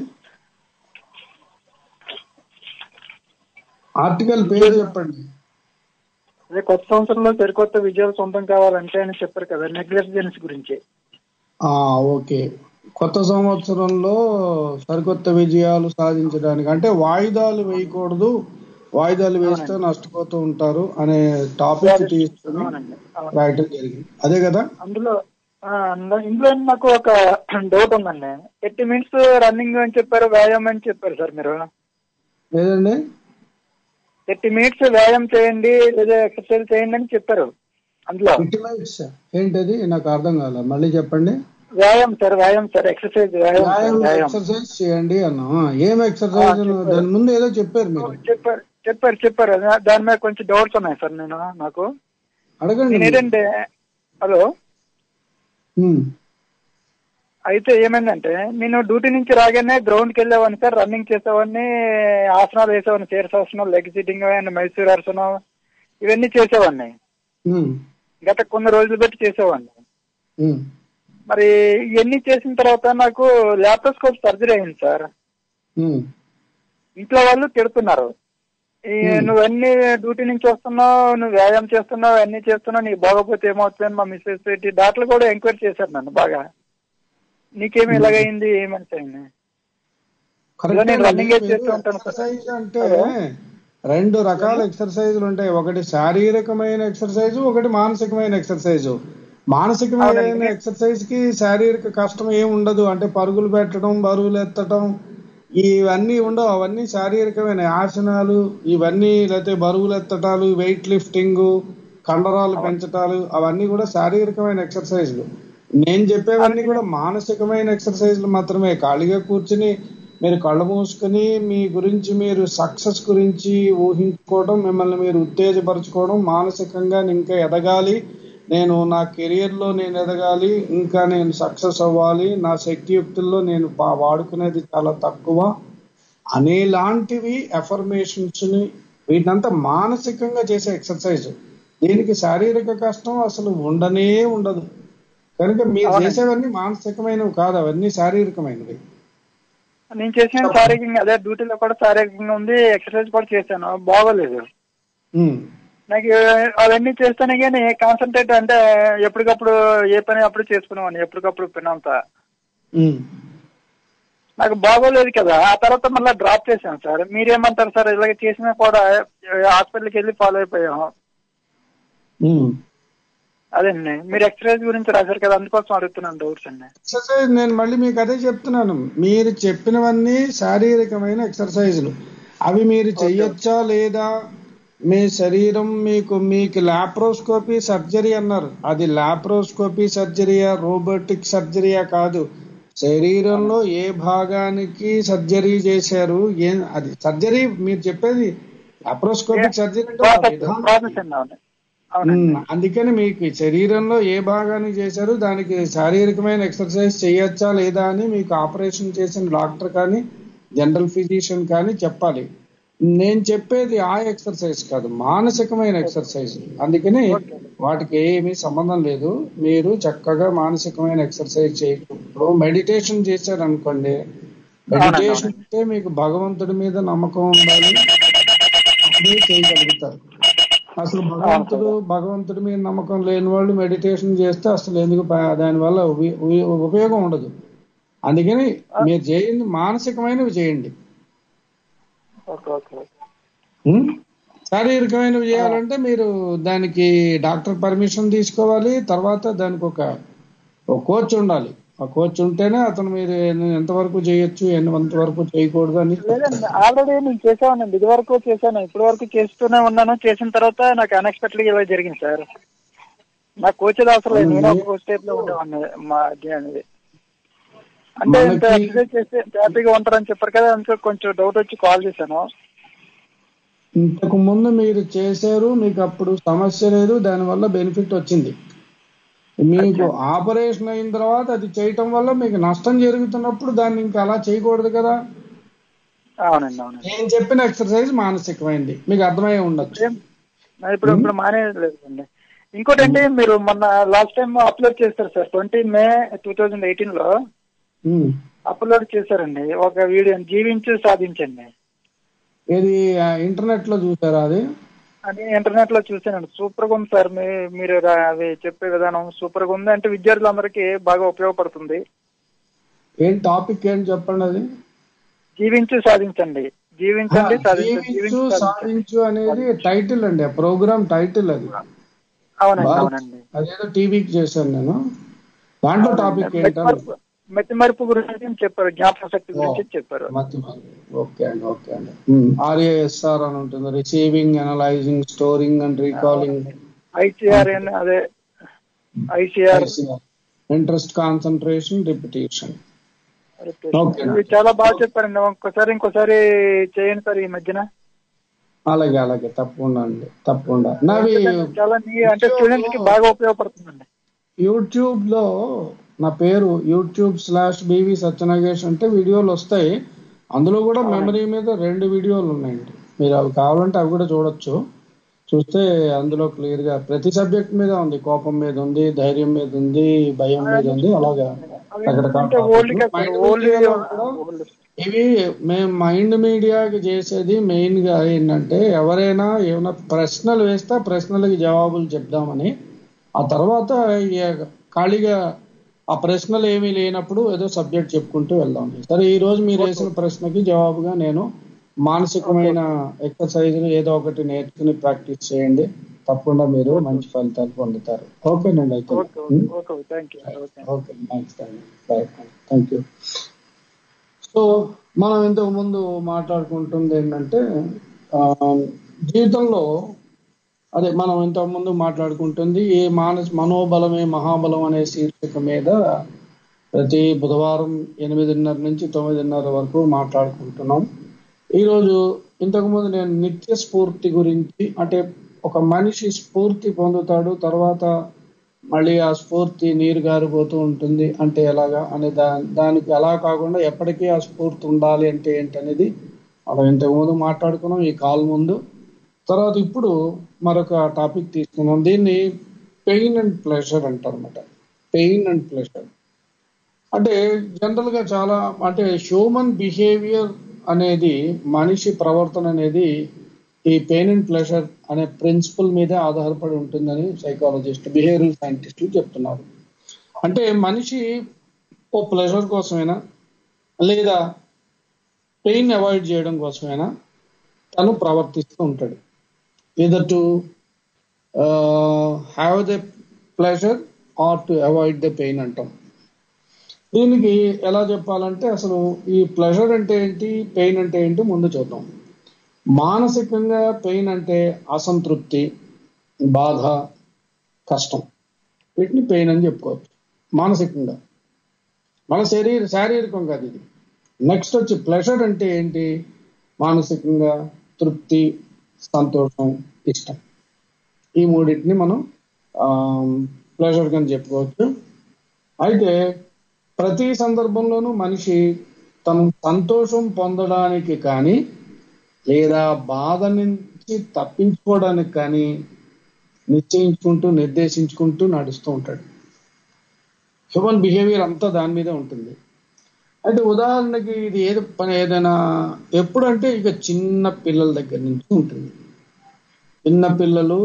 ఆర్టికల్ పేరు చెప్పండి అదే కొత్త సంవత్సరంలో సరికొత్త విజయాలు సొంతం కావాలంటే అని చెప్పారు కదా నెగ్లిజెన్స్ గురించి ఆ ఓకే కొత్త సంవత్సరంలో సరికొత్త విజయాలు సాధించడానికి అంటే వాయిదాలు వేయకూడదు వాయిదాలు వేస్తే నష్టపోతూ ఉంటారు అనే టాపిక్ తీసుకుని అవునండి అవును. రాయటం జరిగింది అదే కదా అందులో ఆ, అందులో ఇందులో నాకు ఒక డౌట్ ఉందండి ఎయిటీ మినిట్స్ రన్నింగ్ అని చెప్పారు వ్యాయామం అని చెప్పారు సార్ మీరు లేదండి థర్టీ మినిట్స్ వ్యాయామం చేయండి లేదా ఎక్సర్సైజ్ చేయండి అని చెప్పారు అందులో విటమిన్స్ ఏంటది నాకు అర్థం కాలే మళ్ళీ చెప్పండి వ్యాయామం సార్ వ్యాయామం సార్ ఎక్సర్సైజ్ వ్యాయామం సార్, వ్యాయామం వ్యాయామం ఎక్సర్సైజ్ చేయండి అన్నా ఏం ఎక్సర్సైజ్ దాని ముందు ఏదో చెప్పారు మీరు చెప్పారు చెప్పారు చెప్పారు అదే- దాని మీద కొంచెం డౌట్స్ ఉన్నాయి సార్ నేను నాకు అడగండి నేను ఏంటంటే హలో ఉమ్, అయితే ఏమైందంటే నేను డ్యూటీ నుంచి రాగానే గ్రౌండ్కి వెళ్ళేవాడిని సార్ రన్నింగ్ చేసేవాడిని ఆసనాలు వేసేవాడిని శీర్షాసనం లెగ్ సిట్టింగ్ అండ్ మైసూర్ ఆసనం ఇవన్నీ చేసేవాడిని ఉమ్, గత కొన్ని రోజులు బట్టి చేసేవాడిని ఉమ్, మరి ఇవన్నీ చేసిన తర్వాత నాకు ల్యాప్టాప్ సర్జరీ అయింది సార్ ఉమ్, ఇంట్లో వాళ్ళు తిడుతున్నారు ఈ నువ్వన్నీ డ్యూటీ నుంచి వస్తున్నావు నువ్వు వ్యాయామం చేస్తున్నావు అన్ని చేస్తున్నావు నీకు బాగోపోతే ఏమవుతుంది మా మిస్సెస్ పెట్టి డాక్టర్లు కూడా ఎంక్వైరీ చేశారు నన్ను బాగా నీకేమి ఇలాగైంది ఏమని అయింది కరెక్ట్ ఇలా నేను అండి. running ఏ మీరు చేస్తూ ఉంటాను సార్. ఎక్సర్సైజ్ అంటే రెండు రకాల ఎక్సర్సైజులు ఉంటాయి ఒకటి శారీరకమైన ఎక్సర్సైజ్ ఒకటి మానసికమైన ఎక్సర్సైజ్ మానసికమైన అవునండి. ఎక్సర్సైజ్ కి శారీరక కష్టం ఏం ఉండదు అంటే పరుగులు పెట్టడం బరువులు ఎత్తడం ఇవన్నీ ఉండవు అవన్నీ శారీరకమైన ఆసనాలు ఇవన్నీ లేకపోతే బరువులు ఎత్తటాలు వెయిట్ లిఫ్టింగ్ కండరాలు పెంచటాలు అవన్నీ కూడా శారీరకమైన ఎక్సర్సైజ్లు నేను చెప్పేవన్నీ కూడా మానసికమైన ఎక్సర్సైజ్లు మాత్రమే ఖాళీగా కూర్చుని మీరు కళ్ళు మూసుకుని మీ గురించి మీరు సక్సెస్ గురించి ఊహించుకోవడం మిమ్మల్ని మీరు ఉత్తేజపరచుకోవడం మానసికంగా నేను ఇంకా ఎదగాలి నేను నా కెరియర్ లో నేను ఎదగాలి ఇంకా నేను సక్సెస్ అవ్వాలి నా శక్తియుక్తుల్లో నేను పా- వాడుకునేది చాలా తక్కువ అనేలాంటివి ఎఫర్మేషన్స్ ని వీటినంతా మానసికంగా చేసే ఎక్సర్సైజ్ దీనికి శారీరక కష్టం అసలు ఉండనే ఉండదు కనుక మీరు అవునండి. చేసేవన్నీ మానసికమైనవి కాదు అవన్నీ శారీరకమైనవి నేను చేసిన శారీరకంగా అదే డ్యూటీలో కూడా శారీరకంగా ఉంది ఎక్సర్సైజ్ కూడా చేశాను బాగోలేదు ఉమ్. నాకు అవన్నీ చేస్తానే కానీ కాన్సన్ట్రేట్ అంటే ఎప్పటికప్పుడు ఏ పని అప్పుడు చేసుకునేవాడిని ఎప్పటికప్పుడు పని అంతా ఉమ్. నాకు బాగోలేదు కదా ఆ తర్వాత మళ్ళీ డ్రాప్ చేశాను సార్ మీరేమంటారు సార్ ఇలాగ చేసినా కూడా హాస్పిటల్కి వెళ్ళి ఫాలో అయిపోయాం ఉమ్. అదండి మీరు ఎక్సర్సైజ్ గురించి రాశారు కదా అందుకోసం అడుగుతున్నాను డౌట్స్ అండి ఎక్సర్సైజ్ నేను మళ్ళీ మీకు అదే చెప్తున్నాను మీరు చెప్పినవన్నీ శారీరకమైన ఎక్సర్సైజులు అవి మీరు చెయ్యొచ్చా లేదా మీ శరీరం మీకు మీకు లాప్రోస్కోపీ సర్జరీ అన్నారు అది లాప్రోస్కోపీ సర్జరీయా రోబోటిక్ సర్జరీయా కాదు శరీరంలో ఏ భాగానికి సర్జరీ చేశారు ఏ అది సర్జరీ మీరు చెప్పేది లాప్రోస్కోపిక్ సర్జరీ అంటే ఆ ప్రాసెస్ విధానం. ప్రాసెస్ అండి అవును అవునండి ఉమ్, అందుకని మీకు శరీరంలో ఏ భాగానికి చేశారు దానికి శారీరకమైన ఎక్సర్సైజ్ చేయొచ్చా లేదా అని మీకు ఆపరేషన్ చేసిన డాక్టర్ కానీ జనరల్ ఫిజిషియన్ కానీ చెప్పాలి నేను చెప్పేది ఆ ఎక్సర్సైజ్ కాదు మానసికమైన ఎక్సర్సైజ్ అందుకని వాటికి ఏమీ సంబంధం లేదు మీరు చక్కగా మానసికమైన ఎక్సర్సైజ్ చేయటం ఇప్పుడు మెడిటేషన్ చేశారనుకోండి మెడిటేషన్ అంటే మీకు భగవంతుడి మీద నమ్మకం ఉండాలి అప్పుడే చేయగలుగుతారు అసలు భగవంతుడు భగవంతుడి మీద నమ్మకం లేని వాళ్ళు మెడిటేషన్ చేస్తే అసలు ఎందుకు ప- దానివల్ల ఉప- ఉప- ఉపయోగం ఉండదు అందుకని మీరు చేయండి మానసికమైనవి చేయండి ఓకే ఓకే ఓకే ఉం? శారీరకమైనవి చేయాలంటే మీరు దానికి డాక్టర్ పర్మిషన్ తీసుకోవాలి తర్వాత దానికి ఒక ఒక కోచ్ ఉండాలి ఆ కోచ్ ఉంటేనే అతను మీరు ఎంతవరకు చేయొచ్చు ఎన్ని వరకు చేయకూడదు అని లేదండి ఆల్రెడీ నేను చేసానండి ఇది వరకు చేశాను ఇప్పటి వరకు చేస్తూనే ఉన్నాను చేసిన తర్వాత నాకు అన్ఎక్స్పెక్టెడ్ గా ఇలా జరిగింది సార్ నాకు కోచ్ అవసరం లేదు నేను ఒక స్టేట్ లో ఉండేవాడిని మా అది అనేది అంటే ఇంత మనకి- ఎక్సర్సైజ్ చేస్తే హ్యాపీగా ఉంటారని చెప్పారు కదా అందుకే కొంచెం డౌట్ వచ్చి కాల్ చేశాను ఇంతకు ముందు మీరు చేశారు మీకు అప్పుడు సమస్య లేదు దానివల్ల బెనిఫిట్ వచ్చింది మీకు ఆపరేషన్ అయిన తర్వాత అది చేయటం వల్ల మీకు నష్టం జరుగుతున్నప్పుడు దాన్ని ఇంకా అలా చేయకూడదు కదా అవునండి అవునండి నేను చెప్పిన ఎక్సర్సైజ్ మానసికమైంది మీకు అర్థమై ఉండొచ్చు ఏం- నా ఇప్పుడు ఇప్పుడు మానేయలేదండి ఇంకోటి అంటే మీరు మొన్న లాస్ట్ టైం అప్లోడ్ చేస్తారు sir twenty May two thousand eighteen లో ఉమ్. అప్లోడ్ చేశారండి ఒక వీడియో జీవించు సాధించండి ఇది ఇంటర్నెట్ లో చూసారా అది అది ఇంటర్నెట్ లో చూసానండి సూపర్ గా ఉంది సార్ మీ మీరు రా- అవి చెప్పే విధానం సూపర్ గా ఉంది అంటే విద్యార్థులందరికీ బాగా ఉపయోగపడుతుంది ఏం టాపిక్ ఏంటి చెప్పండి అది జీవించు సాధించండి జీవించండి సాధించండి జీవించు జీవించు సాధించండి సాధించు అనేది టైటిల్ అండి ఆ ప్రోగ్రామ్ టైటిల్ అది అవునండి బాగా- అవునండి అదేదో టీవీకి చేశాను నేను దాంట్లో టాపిక్ ఏంటని మెట్టిమరుపు మెట్టిమరుపు గురించి చెప్పారు జ్ఞాపక శక్తి గురించి చెప్పారు మధ్య ఓకే అండి ఓకే అండి ఆర్ఏఎస్ఆర్ అని ఉంటుంది receiving analysing storing and recalling ICR అదే ICR interest concentration repetition okay. ఇవి చాలా బాగా చెప్పారండి ఇంకోసారి ఇంకోసారి చేయండి సార్ ఈ మధ్యన అలాగే అలాగే తప్పకుండా అండి తప్పకుండా నావి చాలా నీ- అంటే స్టూడెంట్స్ కి బాగా ఉపయోగపడుతుందండి యూట్యూబ్ లో నా పేరు యూట్యూబ్ స్లాష్ బీవీ సత్యనాగేష్ అంటే వీడియోలు వస్తాయి అందులో కూడా మెమరీ మీద రెండు వీడియోలు ఉన్నాయండి మీరు అవి కావాలంటే అవి కూడా చూడొచ్చు చూస్తే అందులో క్లియర్ గా ప్రతి సబ్జెక్ట్ మీద ఉంది కోపం మీద ఉంది ధైర్యం మీద ఉంది భయం మీద ఉంది అలాగా అంటే ఓల్డ్ రకరకాల ఓల్డ్ Mind media లో కూడా ఇవి మేము మైండ్ మీడియాకి చేసేది మెయిన్ గా ఏంటంటే ఎవరైనా ఏమైనా ప్రశ్నలు వేస్తే ఆ ప్రశ్నలకి జవాబులు చెప్దామని ఆ తర్వాత ఈ ఖాళీగా ఆ ప్రశ్నలు ఏమీ లేనప్పుడు ఏదో సబ్జెక్ట్ చెప్పుకుంటూ వెళ్దాం సరే ఈ రోజు మీరు వేసిన ప్రశ్నకి జవాబుగా నేను మానసికమైన ఎక్సర్సైజ్ ఏదో ఒకటి నేర్చుకుని ప్రాక్టీస్ చేయండి తప్పకుండా మీరు మంచి ఫలితాలు పొందుతారు ఓకేనండి అయితే okay okay okay thank you okay okay thanks bye thank you so మనం ఇంతకు ముందు మాట్లాడుకుంటుంది ఏంటంటే ఆ, జీవితంలో అదే మనం ఇంతకు ముందు మాట్లాడుకుంటుంది ఏ మానస్ మనోబలమే మహాబలం అనే శీర్షిక మీద ప్రతి బుధవారం ఎనిమిదిన్నర నుంచి తొమ్మిదిన్నర వరకు మాట్లాడుకుంటున్నాం ఈరోజు ఇంతకుముందు నేను నిత్య స్ఫూర్తి గురించి అంటే ఒక మనిషి స్ఫూర్తి పొందుతాడు తర్వాత మళ్ళీ ఆ స్ఫూర్తి నీరు గారిపోతూ ఉంటుంది అంటే ఎలాగా అనే దా దానికి అలా కాకుండా ఎప్పటికీ ఆ స్ఫూర్తి ఉండాలి అంటే ఏంటనేది మనం ఇంతకుముందు మాట్లాడుకున్నాం ఈ కాల్ ముందు తర్వాత ఇప్పుడు మరొక టాపిక్ తీసుకున్నాం దీన్ని పెయిన్ అండ్ ప్లెజర్ అంటారు అనమాట పెయిన్ అండ్ ప్లెజర్ అంటే జనరల్ గా చాలా అంటే హ్యూమన్ బిహేవియర్ అనేది మనిషి ప్రవర్తన అనేది ఈ పెయిన్ అండ్ ప్లెజర్ అనే ప్రిన్సిపల్ మీద ఆధారపడి ఉంటుందని సైకాలజిస్ట్ బిహేవియరల్ సైంటిస్టులు చెప్తున్నారు అంటే మనిషి ఓ ప్లెజర్ కోసమైనా లేదా పెయిన్ అవాయిడ్ చేయడం కోసమైనా తను ప్రవర్తిస్తూ ఉంటాడు either to uh, have the pleasure or to avoid the pain అంటాం దీనికి ఎలా చెప్పాలంటే అసలు ఈ ప్లెజర్ అంటే ఏంటి పెయిన్ అంటే ఏంటి ముందు చూద్దాం మానసికంగా పెయిన్ అంటే అసంతృప్తి బాధ కష్టం వీటిని పెయిన్ అని చెప్పుకోవచ్చు మానసికంగా మన శరీర శారీరకం కాదు ఇది నెక్స్ట్ వచ్చి ప్లెజర్ అంటే ఏంటి మానసికంగా తృప్తి సంతోషం ఇష్టం ఈ మూడింటిని మనం ప్లెజర్ గా చెప్పుకోవచ్చు అయితే ప్రతి సందర్భంలోనూ మనిషి తను సంతోషం పొందడానికి కానీ లేదా బాధ నుంచి తప్పించుకోవడానికి కానీ నిశ్చయించుకుంటూ నిర్దేశించుకుంటూ నడుస్తూ ఉంటాడు హ్యూమన్ బిహేవియర్ అంతా దాని మీదే ఉంటుంది అయితే ఉదాహరణకి ఇది ఏది పని ఏదైనా ఎప్పుడంటే ఇక చిన్న పిల్లల దగ్గర నుంచి ఉంటుంది చిన్న పిల్లలు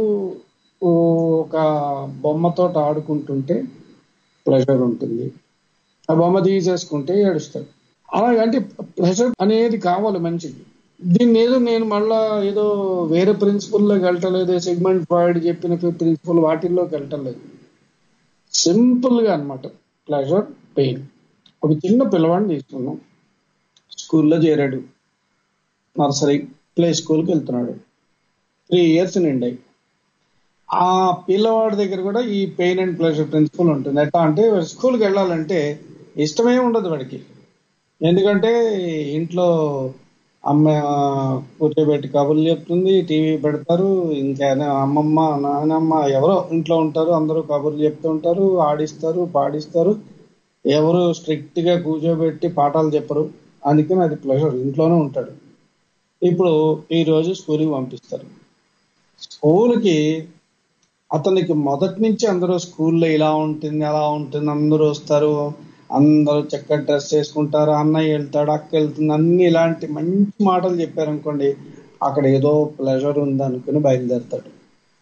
ఒక బొమ్మతో ఆడుకుంటుంటే ప్లెజర్ ఉంటుంది ఆ బొమ్మ తీసేసుకుంటే ఏడుస్తాడు అలాగంటే ప్లెజర్ అనేది కావాలి మనిషికి దీన్ని ఏదో నేను మళ్ళా ఏదో వేరే ప్రిన్సిపల్లోకి వెళ్ళటలేదు సెగ్మెంట్ ఫ్రాయిడ్ చెప్పిన ప్రిన్సిపల్ వాటిల్లోకి వెళ్ళటలేదు సింపుల్ గా అనమాట ప్లెజర్ పెయిన్ ఒక చిన్న పిల్లవాడిని తీసుకున్నాం స్కూల్లో చేరాడు నర్సరీ ప్లే స్కూల్కి వెళ్తున్నాడు త్రీ ఇయర్స్ నిండాయి ఆ పిల్లవాడి దగ్గర కూడా ఈ పెయిన్ అండ్ ప్లెజర్ ప్రిన్సిపల్ ఉంటుంది ఎట్లా అంటే స్కూల్కి వెళ్ళాలంటే ఇష్టమే ఉండదు వాడికి ఎందుకంటే ఇంట్లో అమ్మ కూర్చోబెట్టి కబుర్లు చెప్తుంది టీవీ పెడతారు ఇంకా అమ్మమ్మ నానమ్మ ఎవరో ఇంట్లో ఉంటారు అందరూ కబుర్లు చెప్తూ ఉంటారు ఆడిస్తారు పాడిస్తారు ఎవరు స్ట్రిక్ట్ గా కూర్చోబెట్టి పాఠాలు చెప్పరు అందుకని అది ప్లెజర్ ఇంట్లోనే ఉంటాడు ఇప్పుడు ఈ రోజు స్కూల్కి పంపిస్తారు స్కూల్కి అతనికి మొదటి నుంచి అందరూ స్కూల్లో ఇలా ఉంటుంది అలా ఉంటుంది అందరూ వస్తారు అందరూ చక్కగా డ్రెస్ చేసుకుంటారు అన్నయ్య వెళ్తాడు అక్క వెళ్తుంది అన్ని ఇలాంటి మంచి మాటలు చెప్పారనుకోండి అక్కడ ఏదో ప్లెజర్ ఉంది అనుకుని బయలుదేరుతాడు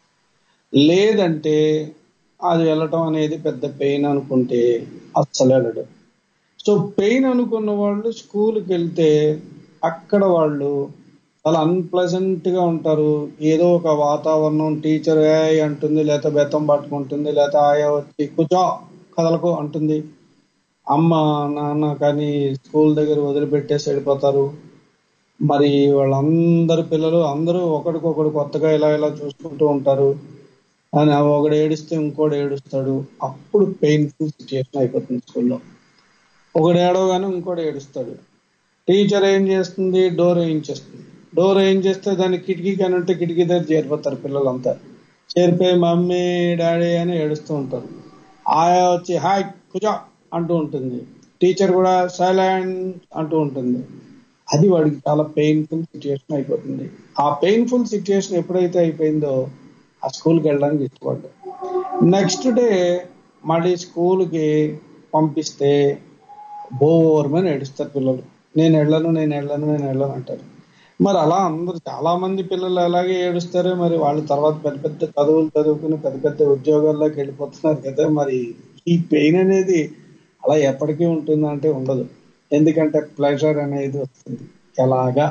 లేదంటే అది వెళ్ళటం అనేది పెద్ద పెయిన్ అనుకుంటే అస్సలు వెళ్ళడు సో పెయిన్ అనుకున్న వాళ్ళు స్కూల్కి వెళ్తే అక్కడ వాళ్ళు చాలా అన్ప్లెజెంట్ గా ఉంటారు ఏదో ఒక వాతావరణం టీచర్ ఏ అంటుంది లేకపోతే బెత్తం పట్టుకుంటుంది లేకపోతే ఆయా వచ్చి కూర్చో కదలకు అంటుంది అమ్మ నాన్న కానీ స్కూల్ దగ్గర వదిలిపెట్టేసి వెళ్ళిపోతారు మరి వాళ్ళందరు పిల్లలు అందరూ ఒకడికొకడు కొత్తగా ఇలా ఇలా చూసుకుంటూ ఉంటారు అని ఒకడు ఏడిస్తే ఇంకోటి ఏడుస్తాడు అప్పుడు పెయిన్ఫుల్ సిచ్యుయేషన్ అయిపోతుంది స్కూల్లో ఒకడు ఏడవగానే ఇంకోటి ఏడుస్తాడు టీచర్ ఏం చేస్తుంది డోర్ వేయించేస్తుంది డోర్ ఏం చేస్తే దాన్ని కిటికీ కానీ ఉంటే కిటికీ దగ్గర చేరిపోతారు పిల్లలంతా చేరిపోయి మమ్మీ డాడీ అని ఏడుస్తూ ఉంటారు ఆయా వచ్చి హాయ్ కుజా అంటూ ఉంటుంది టీచర్ కూడా సైలెంట్ అంటూ ఉంటుంది అది వాడికి చాలా పెయిన్ఫుల్ సిచ్యుయేషన్ అయిపోతుంది ఆ పెయిన్ఫుల్ సిచ్యుయేషన్ ఎప్పుడైతే అయిపోయిందో ఆ స్కూల్కి వెళ్ళడానికి ఇష్టపడ్డా నెక్స్ట్ డే మళ్ళీ స్కూల్కి పంపిస్తే బోర్మని ఏడుస్తారు పిల్లలు నేను వెళ్ళను నేను వెళ్ళను నేను వెళ్ళను అంటారు మరి అలా అందరు చాలా మంది పిల్లలు అలాగే ఏడుస్తారు మరి వాళ్ళు తర్వాత పెద్ద పెద్ద చదువులు చదువుకుని పెద్ద పెద్ద ఉద్యోగాల్లోకి వెళ్ళిపోతున్నారు కదా మరి ఈ పెయిన్ అనేది అలా ఎప్పటికీ ఉంటుందా అంటే ఉండదు ఎందుకంటే ప్లెజర్ అనేది వస్తుంది ఎలాగా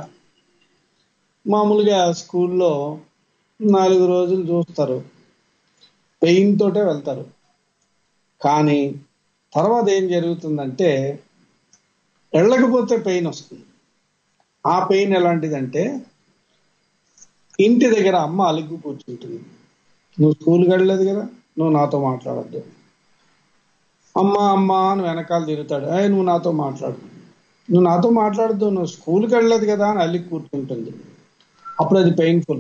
మామూలుగా స్కూల్లో నాలుగు రోజులు చూస్తారు పెయిన్ తోటే వెళ్తారు కానీ తర్వాత ఏం జరుగుతుందంటే వెళ్ళకపోతే పెయిన్ వస్తుంది ఆ పెయిన్ ఎలాంటిదంటే ఇంటి దగ్గర అమ్మ అలుగు కూర్చుంటుంది నువ్వు స్కూల్కి వెళ్ళలేదు కదా నువ్వు నాతో మాట్లాడద్దు అమ్మ అమ్మ అని వెనకాల తిరుగుతాడు ఏ నువ్వు నాతో మాట్లాడు నువ్వు నాతో మాట్లాడద్దు నువ్వు స్కూల్కి వెళ్ళలేదు కదా అని అల్లి కూర్చుంటుంది అప్పుడు అది పెయిన్ఫుల్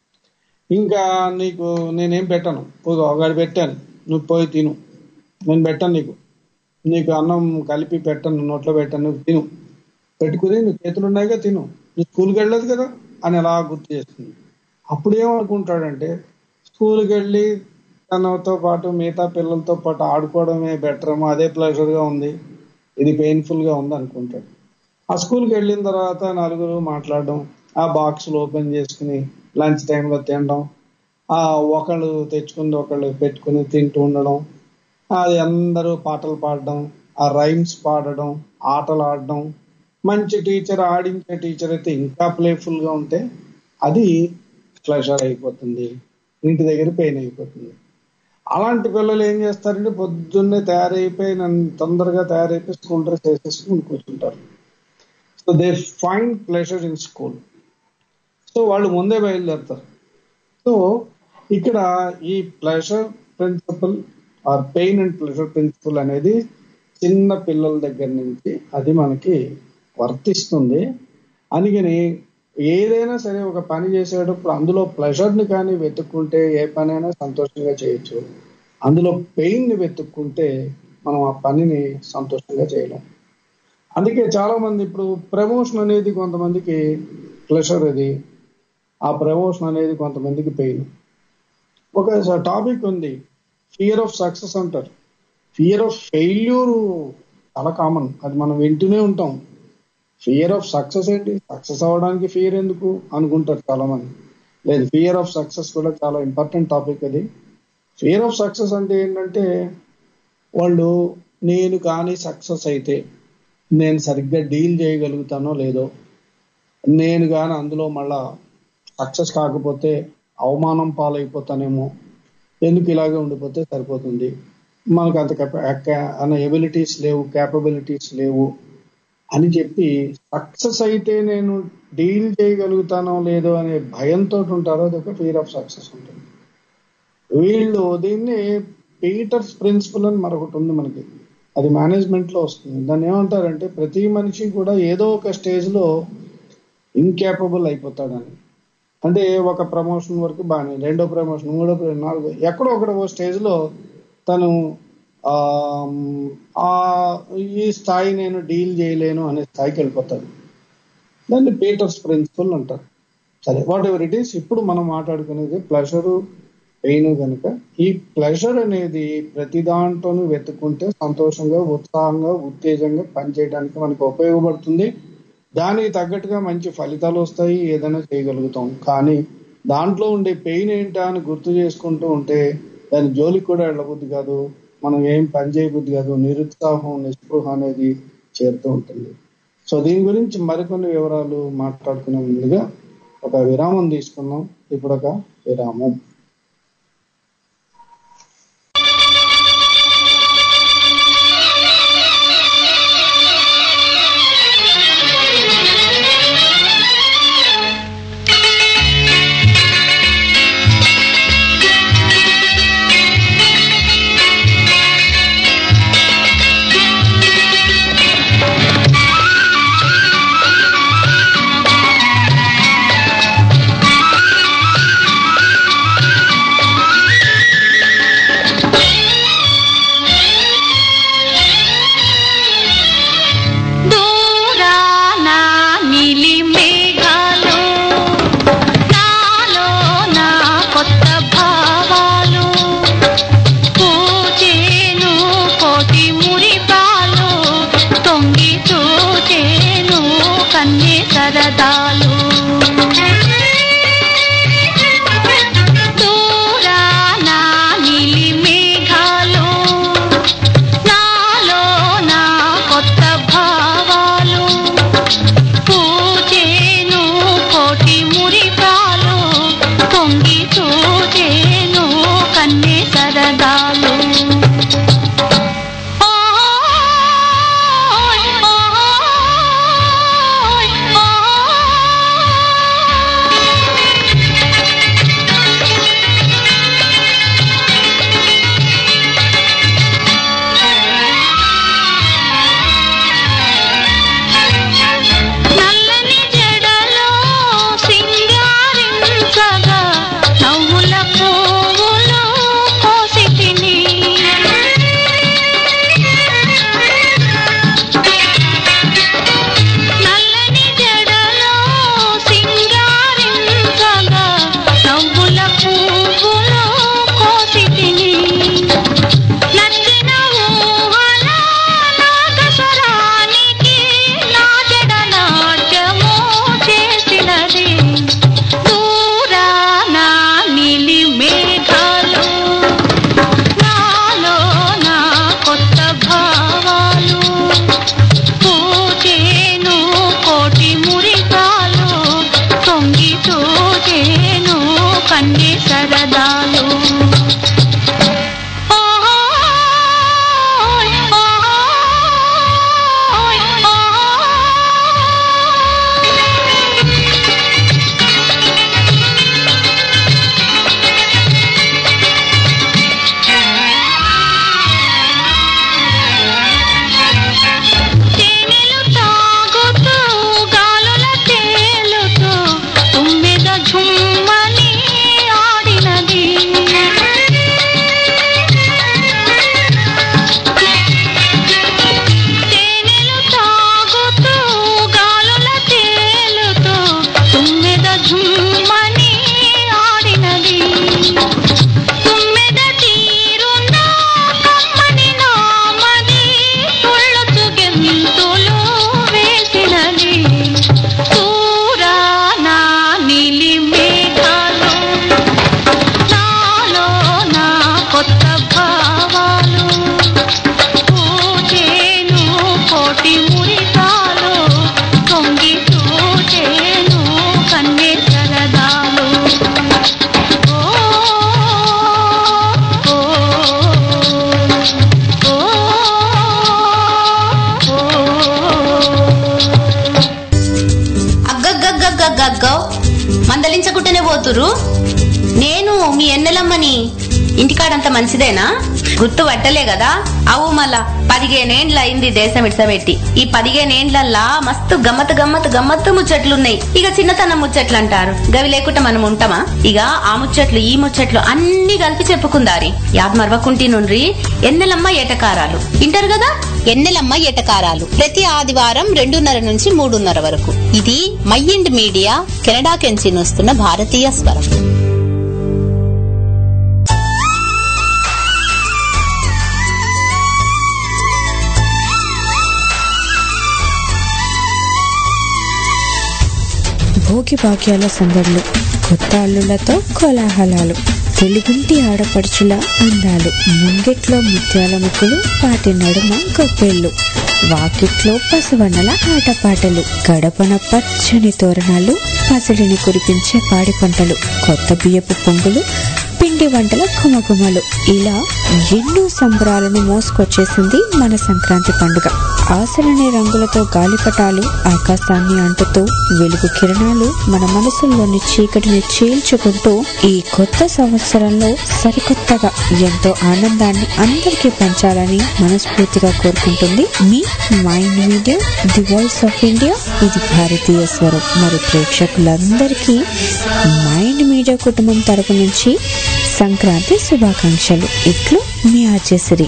ఇంకా నీకు నేనేం పెట్టను పోయి ఒకటి పెట్టాను నువ్వు పోయి తిను నేను పెట్టను నీకు నీకు అన్నం కలిపి పెట్టను నోట్లో పెట్టను నువ్వు తిను పెట్టుకుని నువ్వు చేతులు ఉన్నాయిగా తిను నువ్వు స్కూల్కి వెళ్ళలేదు కదా అని అలా గుర్తు చేస్తుంది అప్పుడు ఏమనుకుంటాడంటే స్కూల్కి వెళ్ళి తనతో పాటు మిగతా పిల్లలతో పాటు ఆడుకోవడమే బెటర్ ఏమో అదే pleasure గా ఉంది ఇది పెయిన్ఫుల్ గా ఉంది అనుకుంటాడు ఆ స్కూల్కి వెళ్ళిన తర్వాత నలుగురు మాట్లాడడం ఆ బాక్సులు ఓపెన్ చేసుకుని లంచ్ టైంలో తినడం ఆ ఒకళ్ళు తెచ్చుకుంది ఒకళ్ళు పెట్టుకుని తింటూ ఉండడం అది అందరూ పాటలు పాడడం ఆ రైమ్స్ పాడడం ఆటలు ఆడడం మంచి టీచర్ ఆడించే టీచర్ అయితే ఇంకా ప్లేఫుల్ గా ఉంటే అది ప్లెజర్ అయిపోతుంది ఇంటి దగ్గర పెయిన్ అయిపోతుంది అలాంటి పిల్లలు ఏం చేస్తారంటే పొద్దున్నే తయారైపోయి నన్ను తొందరగా తయారైపోయి స్కూల్ డ్రెస్ వేసేసుకుని కూర్చుంటారు so they find pleasure in school so వాళ్ళు ముందే బయలుదేరుతారు సో ఇక్కడ ఈ pleasure principle or pain and pleasure principle అనేది చిన్న పిల్లల దగ్గర నుంచి అది మనకి వర్తిస్తుంది అందుకని ఏదైనా సరే ఒక పని చేసేటప్పుడు అందులో ప్లెజర్ ని కానీ వెతుక్కుంటే ఏ పనైనా సంతోషంగా చేయొచ్చు అందులో పెయిన్ ని వెతుక్కుంటే మనం ఆ పనిని సంతోషంగా చేయలేం అందుకే చాలా మంది ఇప్పుడు ప్రమోషన్ అనేది కొంతమందికి ప్లెషర్ అది ఆ ప్రమోషన్ అనేది కొంతమందికి పెయిన్ ఒక టాపిక్ ఉంది ఫియర్ ఆఫ్ సక్సెస్ అంటారు ఫియర్ ఆఫ్ ఫెయిల్యూర్ చాలా కామన్ అది మనం వింటూనే ఉంటాం ఫియర్ ఆఫ్ సక్సెస్ ఏంటి సక్సెస్ అవ్వడానికి ఫియర్ ఎందుకు అనుకుంటారు చాలా మంది లేదు ఫియర్ ఆఫ్ సక్సెస్ కూడా చాలా ఇంపార్టెంట్ టాపిక్ అది ఫియర్ ఆఫ్ సక్సెస్ అంటే ఏంటంటే వాళ్ళు నేను కానీ సక్సెస్ అయితే నేను సరిగ్గా డీల్ చేయగలుగుతానో లేదో నేను కానీ అందులో మళ్ళా సక్సెస్ కాకపోతే అవమానం పాలైపోతానేమో ఎందుకు ఇలాగే ఉండిపోతే సరిపోతుంది మనకు అంత అన్న ఎబిలిటీస్ లేవు క్యాపబిలిటీస్ లేవు అని చెప్పి సక్సెస్ అయితే నేను డీల్ చేయగలుగుతానో లేదో అనే భయంతో ఉంటారో అది ఒక ఫియర్ ఆఫ్ సక్సెస్ ఉంటుంది వీళ్ళు దీన్ని పీటర్స్ ప్రిన్సిపల్ అని మరొకటి ఉంది మనకి అది మేనేజ్మెంట్ లో వస్తుంది దాన్ని ఏమంటారంటే ప్రతి మనిషి కూడా ఏదో ఒక స్టేజ్ లో ఇన్కేపబుల్ అయిపోతాడని అంటే ఒక ప్రమోషన్ వరకు బాగానే రెండో ప్రమోషన్ మూడో ప్రమోషన్ నాలుగో ఎక్కడో ఒక స్టేజ్ లో తను ఆ ఆ ఈ స్థాయి నేను డీల్ చేయలేను అనే స్థాయికి వెళ్ళిపోతాడు దాన్ని పీటర్స్ ప్రిన్సిపల్ అంటారు సరే వాట్ ఎవర్ ఇట్ ఈస్ ఇప్పుడు మనం మాట్లాడుకునేది ప్లెషరు పెయిన్ కనుక ఈ ప్లెషర్ అనేది ప్రతి దాంట్లోనూ వెతుక్కుంటే సంతోషంగా ఉత్సాహంగా ఉత్తేజంగా పనిచేయడానికి మనకు ఉపయోగపడుతుంది దానికి తగ్గట్టుగా మంచి ఫలితాలు వస్తాయి ఏదైనా చేయగలుగుతాం కానీ దాంట్లో ఉండే పెయిన్ ఏంటా అని గుర్తు చేసుకుంటూ ఉంటే దాని జోలికి కూడా వెళ్ళబుద్ధి కాదు మనం ఏం పని చేయబుద్ధి కాదు నిరుత్సాహం నిస్పృహ అనేది చేరుతూ ఉంటుంది సో దీని గురించి మరికొన్ని వివరాలు మాట్లాడుకునే ముందుగా ఒక విరామం తీసుకున్నాం ఇప్పుడు ఒక విరామం దూరాన నీలి మేఘాలు నాలో నా కొత్త భావాలు పూచేను కోటి మురిపాలు తొంగి చూచేను కన్నే సరదాలు దూరాన నీలి మేఘాలు నాలో నా కొత్త భావాలు పూచేను కోటి మురిపాలు పొంగి చూచేను కన్నే సరదాలు ఓయ్ ఓయ్ ఓయ్ కన్నే సరదాలు ఓయ్, ఓయ్, తేనెలు తాగుతూ గాలుల తేలుతూ తుమ్మెద ఝుమ్మని ఆడినది తేనెలు తాగుతూ గాలుల తేలుతూ తుమ్మెద ఝుమ్మని ఆడినది తుమ్మెద తీరున కమ్మని నామది తుళ్ళొచ్చు గెంతులు వేసినది తూరాన నీలి మేఘాలు నాలో నా కొత్త భావాలు పూజేను కోటి మురితాలు తొంగి చూచేను కన్నే సరదాలు ఓ ఓ అగ్గగ్గగ్గగ్గగ్గో మందలించకుంటేనే పోతురు నేను మీ ఎన్నెలమ్మని ఇంటికాడంత మంచిదేనా గుర్తు పట్టలే కదా అవు మళ్ళా పదిహేనేండ్ల అయింది దేశం ఇడ్సబెట్టి ఈ పదిహేనేండ్లల్లా మస్తు గమ్మత్ గమ్మత్ గమ్మత్తు ముచ్చట్లున్నాయి ఇక చిన్నతనం ముచ్చట్లు అంటారు గవి లేకుండా మనం ఉంటామా ఇక ఆ ముచ్చట్లు ఈ ముచ్చట్లు అన్ని కలిపి చెప్పుకుందారి యాద్ మరవకుంటి నుండి ఎన్నెలమ్మ ఏటకారాలు ఇంటారు కదా ఎన్నెలమ్మ ఏటకారాలు ప్రతి ఆదివారం రెండున్నర నుంచి మూడున్నర వరకు ఇది మైండ్ మీడియా కెనడా కెంచి వస్తున్న భారతీయ స్వరం భోగి భాగ్యాల సందడులు కొత్త అల్లులతో కోలాహలాలు తెలుగుంటి ఆడపడుచుల అందాలు ముంగిట్లో ముత్యాల ముక్కులు వాటి నడుమ గొప్పెళ్ళు వాకిట్లో పసువన్నల ఆటపాటలు గడపన పచ్చని తోరణాలు పసిడిని కురిపించే పాడి పంటలు కొత్త బియ్యపు పొంగులు పిండి వంటల గుమగుమలు ఇలా ఎన్నో సంబరాలను మోసుకొచ్చేసింది మన సంక్రాంతి పండుగ ఆశలనే రంగులతో గాలిపటాలు ఆకాశాన్ని అంటుతూ వెలుగు కిరణాలు మన మనసుల్లోని చీకటిని చీల్చుకుంటూ ఈ కొత్త సంవత్సరంలో సరికొత్తగా ఎంతో ఆనందాన్ని అందరికీ పంచాలని మనస్ఫూర్తిగా కోరుకుంటుంది మీ mind media the voice of India ఇది భారతీయ స్వరం మరి ప్రేక్షకులందరికీ మైండ్ మీడియా కుటుంబం తరపు నుంచి సంక్రాంతి శుభాకాంక్షలు ఇట్లు మీ ఆచేసిరి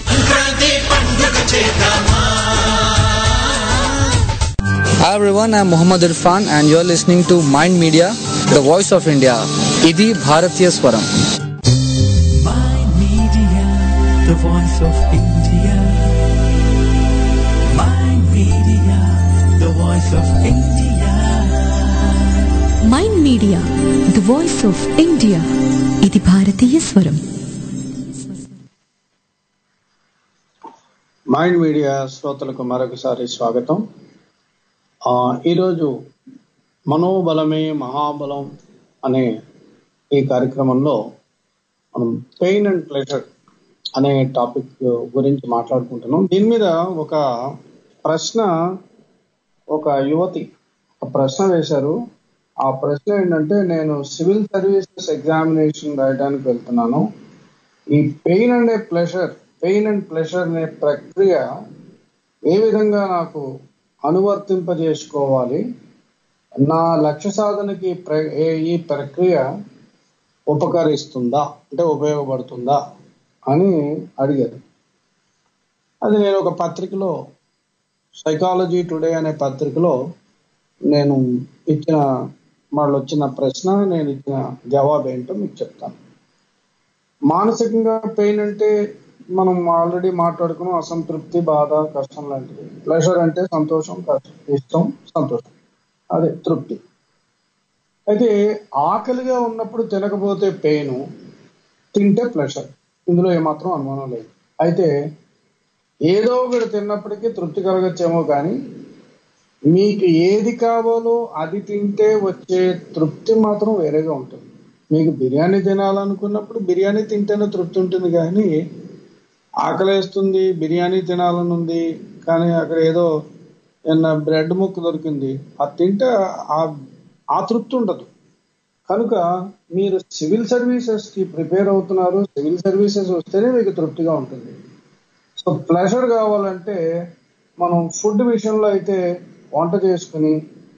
Hi everyone, I'm Muhammad Irfan and you're listening to Mind Media, the voice of India. Idi Bharatiya Swaram. Mind Media, the voice of India. Mind Media, the voice of India. Mind media the voice of India ఇది భారతీయ స్వరం మైండ్ మీడియా శ్రోతలకు మరొకసారి స్వాగతం ఆ, ఈరోజు మనోబలమే మహాబలం అనే ఈ కార్యక్రమంలో మనం పెయిన్ అండ్ ప్లెజర్ అనే టాపిక్ గురించి మాట్లాడుకుంటున్నాం దీని మీద ఒక ప్రశ్న ఒక యువతి ఒక ప్రశ్న వేశారు ఆ ప్రశ్న ఏంటంటే నేను సివిల్ సర్వీసెస్ ఎగ్జామినేషన్ రాయడానికి వెళ్తున్నాను ఈ pain and pleasure pain and pleasure అనే ప్రక్రియ ఏ విధంగా నాకు అనువర్తింపజేసుకోవాలి నా లక్ష్య సాధనకి ఈ ప్ర- ఏ- ఈ ప్రక్రియ ఉపకరిస్తుందా అంటే ఉపయోగపడుతుందా అని అడిగారు అది నేను ఒక పత్రికలో సైకాలజీ టుడే అనే పత్రికలో నేను ఇచ్చిన వాళ్ళు వచ్చిన ప్రశ్న నేను ఇచ్చిన జవాబు ఏంటో మీకు చెప్తాను మానసికంగా పెయిన్ అంటే మనం ఆల్రెడీ మాట్లాడుకున్నాం అసంతృప్తి బాధ కష్టం లాంటివి ప్లెజర్ అంటే సంతోషం కష్టం ఇష్టం సంతోషం అదే తృప్తి అయితే ఆకలిగా ఉన్నప్పుడు తినకపోతే పెయిన్ తింటే ప్లెషర్ ఇందులో ఏమాత్రం అనుమానం లేదు అయితే ఏదో ఒకటి తిన్నప్పటికీ తృప్తి కలగచ్చేమో కానీ మీకు ఏది కావాలో అది తింటే వచ్చే తృప్తి మాత్రం వేరేగా ఉంటుంది మీకు బిర్యానీ తినాలనుకున్నప్పుడు బిర్యానీ తింటేనే తృప్తి ఉంటుంది కానీ ఆకలేస్తుంది బిర్యానీ తినాలని ఉంది కానీ అక్కడ ఏదో ఏమన్నా బ్రెడ్ ముక్క దొరికింది అది తింటే ఆ ఆ తృప్తి ఉండదు కనుక మీరు సివిల్ సర్వీసెస్ కి ప్రిపేర్ అవుతున్నారు సివిల్ సర్వీసెస్ వస్తేనే మీకు తృప్తిగా ఉంటుంది సో ప్లెజర్ కావాలంటే మనం ఫుడ్ విషయంలో అయితే వంట చేసుకుని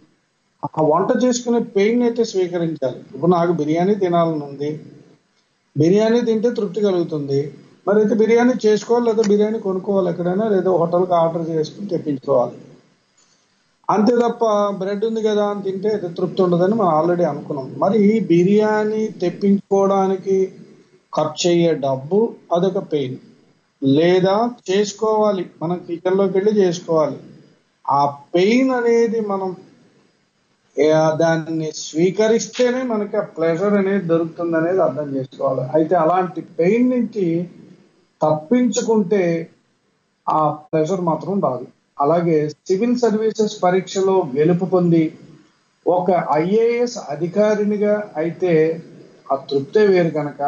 ఆ వంట చేసుకునే పెయిన్ అయితే స్వీకరించాలి ఇప్పుడు నాకు బిర్యానీ తినాలని ఉంది బిర్యానీ తింటే తృప్తి కలుగుతుంది మరి అయితే బిర్యానీ చేసుకోవాలి లేదా బిర్యానీ కొనుక్కోవాలి ఎక్కడైనా లేదా హోటల్కి ఆర్డర్ చేసుకుని తెప్పించుకోవాలి అంతే తప్ప బ్రెడ్ ఉంది కదా అని తింటే అది తృప్తి ఉండదని మనం ఆల్రెడీ అనుకున్నాం మరి ఈ బిర్యానీ తెప్పించుకోవడానికి ఖర్చు అయ్యే డబ్బు అదొక పెయిన్ లేదా చేసుకోవాలి మనం కిచెన్ లోకి వెళ్ళి చేసుకోవాలి ఆ పెయిన్ అనేది మనం ఏ, దాన్ని స్వీకరిస్తేనే మనకి ఆ ప్లెజర్ అనేది దొరుకుతుంది అనేది అర్థం చేసుకోవాలి అయితే అలాంటి పెయిన్ నుంచి తప్పించుకుంటే ఆ ప్లెజర్ మాత్రం రాదు అలాగే సివిల్ సర్వీసెస్ పరీక్షలో గెలుపు పొంది ఒక ఐఏఎస్ అధికారినిగా అయితే ఆ తృప్తే వేరు కనుక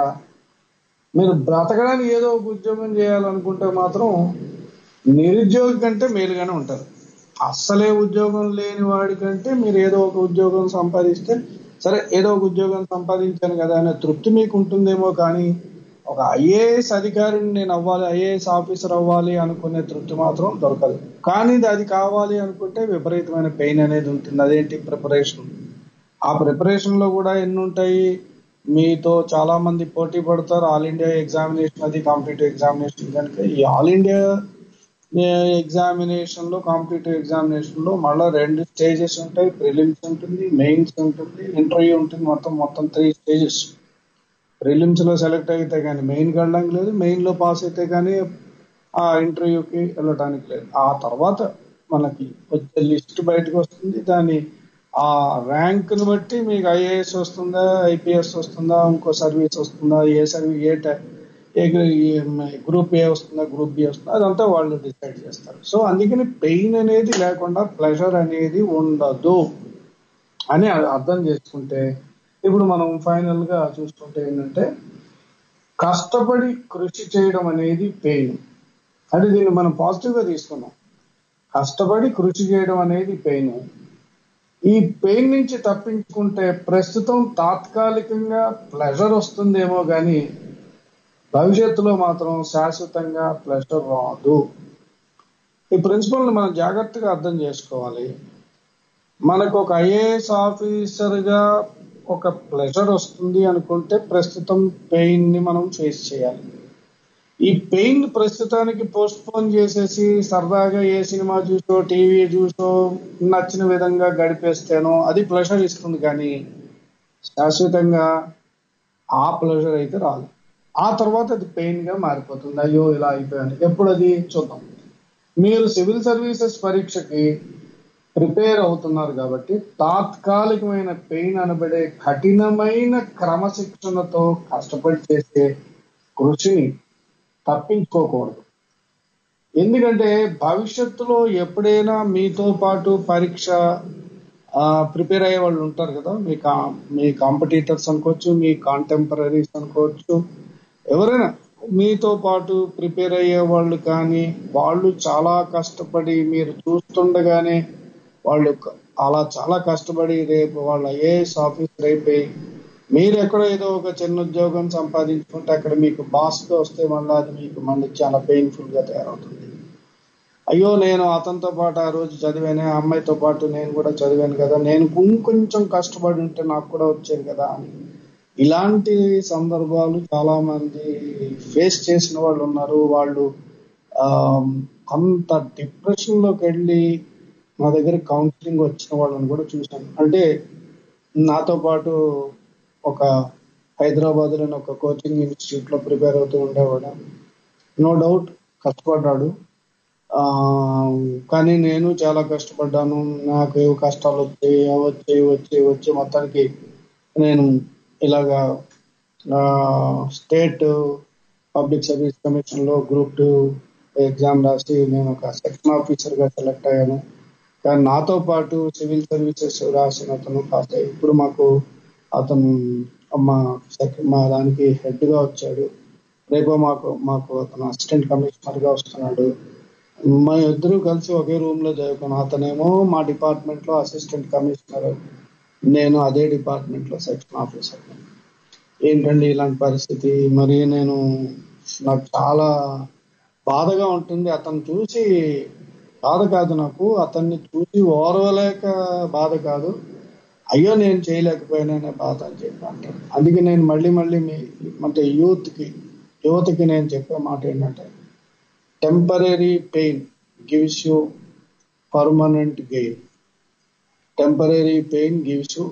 మీరు బ్రతకడానికి ఏదో ఒక ఉద్యోగం చేయాలనుకుంటే మాత్రం నిరుద్యోగి కంటే మేలుగానే ఉంటారు అస్సలే ఉద్యోగం లేని వాడి కంటే మీరు ఏదో ఒక ఉద్యోగం సంపాదిస్తే సరే ఏదో ఒక ఉద్యోగం సంపాదించాను కదా అనే తృప్తి మీకు ఉంటుందేమో కానీ ఒక ఐఏఎస్ అధికారిని నేను అవ్వాలి ఐఏఎస్ ఆఫీసర్ అవ్వాలి అనుకునే తృప్తి మాత్రం దొరకదు కానీ ఇది అది కావాలి అనుకుంటే విపరీతమైన పెయిన్ అనేది ఉంటుంది అదేంటి ప్రిపరేషన్ ఆ ప్రిపరేషన్ లో కూడా ఎన్ని ఉంటాయి మీతో చాలా మంది పోటీ పడతారు ఆల్ ఇండియా ఎగ్జామినేషన్ అది కాంపిటేటివ్ ఎగ్జామినేషన్ కనుక ఈ ఆల్ ఇండియా ఎగ్జామినేషన్ లో కాంపిటేటివ్ ఎగ్జామినేషన్ లో మళ్ళీ రెండు స్టేజెస్ ఉంటాయి ప్రిలిమ్స్ ఉంటుంది మెయిన్స్ ఉంటుంది ఇంటర్వ్యూ ఉంటుంది మొత్తం మొత్తం త్రీ స్టేజెస్ ప్రిలిమ్స్ లో సెలెక్ట్ అయితే కానీ మెయిన్ వెళ్ళడానికి లేదు మెయిన్ లో పాస్ అయితే కానీ ఆ ఇంటర్వ్యూకి వెళ్ళడానికి లేదు ఆ తర్వాత మనకి వచ్చే లిస్ట్ బయటకు వస్తుంది దాని ఆ ర్యాంక్ ని బట్టి మీకు ఐఏఎస్ వస్తుందా ఐపీఎస్ వస్తుందా ఇంకో సర్వీస్ వస్తుందా ఏ service A tie- A group A వస్తుందా గ్రూప్ బి వస్తుందా అదంతా వాళ్ళు డిసైడ్ చేస్తారు సో అందుకని పెయిన్ అనేది లేకుండా ప్లెజర్ అనేది ఉండదు అని అ- అర్థం చేసుకుంటే ఇప్పుడు మనం ఫైనల్ గా చూసుకుంటే ఏంటంటే కష్టపడి కృషి చేయడం అనేది పెయిన్ అంటే దీన్ని మనం పాజిటివ్ గా తీసుకున్నాం కష్టపడి కృషి చేయడం అనేది పెయిన్ ఈ పెయిన్ నుంచి తప్పించుకుంటే ప్రస్తుతం తాత్కాలికంగా ప్లెజర్ వస్తుందేమో కానీ భవిష్యత్తులో మాత్రం శాశ్వతంగా ప్లెజర్ రాదు ఈ ప్రిన్సిపల్ ని మనం జాగ్రత్తగా అర్థం చేసుకోవాలి మనకు ఒక ఐఏఎస్ ఆఫీసర్ గా ఒక ప్లెజర్ వస్తుంది అనుకుంటే ప్రస్తుతం పెయిన్ ని మనం ఫేస్ చేయాలి ఈ పెయిన్ ప్రస్తుతానికి పోస్ట్ పోన్ చేసేసి సరదాగా ఏ సినిమా చూసో టీవీ చూసో నచ్చిన విధంగా గడిపేస్తేనో అది ప్లెజర్ ఇస్తుంది కానీ శాశ్వతంగా ఆ ప్లెజర్ అయితే రాదు ఆ తర్వాత అది పెయిన్ గా మారిపోతుంది అయ్యో ఇలా అయిపోయాను ఎప్పుడు అది చూద్దాం మీరు సివిల్ సర్వీసెస్ పరీక్షకి ప్రిపేర్ అవుతున్నారు కాబట్టి తాత్కాలికమైన పెయిన్ అనబడే కఠినమైన క్రమశిక్షణతో కష్టపడి చేసే కృషిని తప్పించుకోకూడదు ఎందుకంటే భవిష్యత్తులో ఎప్పుడైనా మీతో పాటు పరీక్ష ప్రిపేర్ అయ్యే వాళ్ళు ఉంటారు కదా మీ కా మీ కాంపిటీటర్స్ అనుకోవచ్చు మీ కాంటెంపరీస్ అనుకోవచ్చు ఎవరైనా మీతో పాటు ప్రిపేర్ అయ్యే వాళ్ళు కానీ వాళ్ళు చాలా కష్టపడి మీరు చూస్తుండగానే వాళ్ళు క- అలా చాలా కష్టపడి రేపు వాళ్ళ ఐఏఎస్ ఆఫీసర్ అయిపోయి మీరు ఎక్కడో ఏదో ఒక చిన్న ఉద్యోగం సంపాదించుకుంటే అక్కడ మీకు బాస్ గా వస్తే మళ్ళీ అది మీకు మళ్ళీ చాలా పెయిన్ఫుల్ గా తయారవుతుంది అయ్యో నేను అతనితో పాటు ఆ రోజు చదివాను ఆ అమ్మాయితో పాటు నేను కూడా చదివాను కదా నేను ఇంకొంచెం కష్టపడి ఉంటే నాకు కూడా వచ్చేది కదా అని ఇలాంటి సందర్భాలు చాలా మంది ఫేస్ చేసిన వాళ్ళు ఉన్నారు వాళ్ళు ఆ, కొంత డిప్రెషన్ లోకి వెళ్ళి మా దగ్గర కౌన్సిలింగ్ వచ్చిన వాళ్ళని కూడా చూశాను అంటే నాతో పాటు ఒక హైదరాబాద్ లోని ఒక కోచింగ్ ఇన్స్టిట్యూట్ లో ప్రిపేర్ అవుతూ ఉండేవాడు నో డౌట్ కష్టపడ్డాడు ఆ కానీ నేను చాలా కష్టపడ్డాను నాకు ఏవో కష్టాలు వచ్చాయి అవి వచ్చాయి వచ్చి వచ్చి మొత్తానికి నేను ఇలాగా స్టేట్ పబ్లిక్ సర్వీస్ కమిషన్ లో గ్రూప్ టూ ఎగ్జామ్ రాసి నేను ఒక సెక్షన్ ఆఫీసర్ గా సెలెక్ట్ అయ్యాను కానీ నాతో పాటు సివిల్ సర్వీసెస్ రాసిన అతను పాస్ అయ్యి ఇప్పుడు మాకు అతను మా సెక్- మా దానికి హెడ్ గా వచ్చాడు రేపు మాకు మాకు అతను అసిస్టెంట్ కమిషనర్ గా వస్తున్నాడు మా ఇద్దరు కలిసి ఒకే రూమ్ లో చదువుకున్నాం అతనేమో మా డిపార్ట్మెంట్ లో అసిస్టెంట్ కమిషనర్ నేను అదే డిపార్ట్మెంట్ లో సెక్షన్ ఆఫీసర్ ఏంటండి ఇలాంటి పరిస్థితి మరి నేను నాకు చాలా బాధగా ఉంటుంది అతను చూసి బాధ కాదు నాకు అతన్ని చూసి ఓర్వలేక బాధ కాదు అయ్యో నేను చేయలేకపోయాననే బాధ అని చెప్పి అంటాడు అందుకే నేను మళ్ళీ మళ్ళీ మీ అంటే యూత్ కి యువతకి నేను చెప్పే మాట ఏంటంటే temporary pain gives you permanent gain temporary pain gives you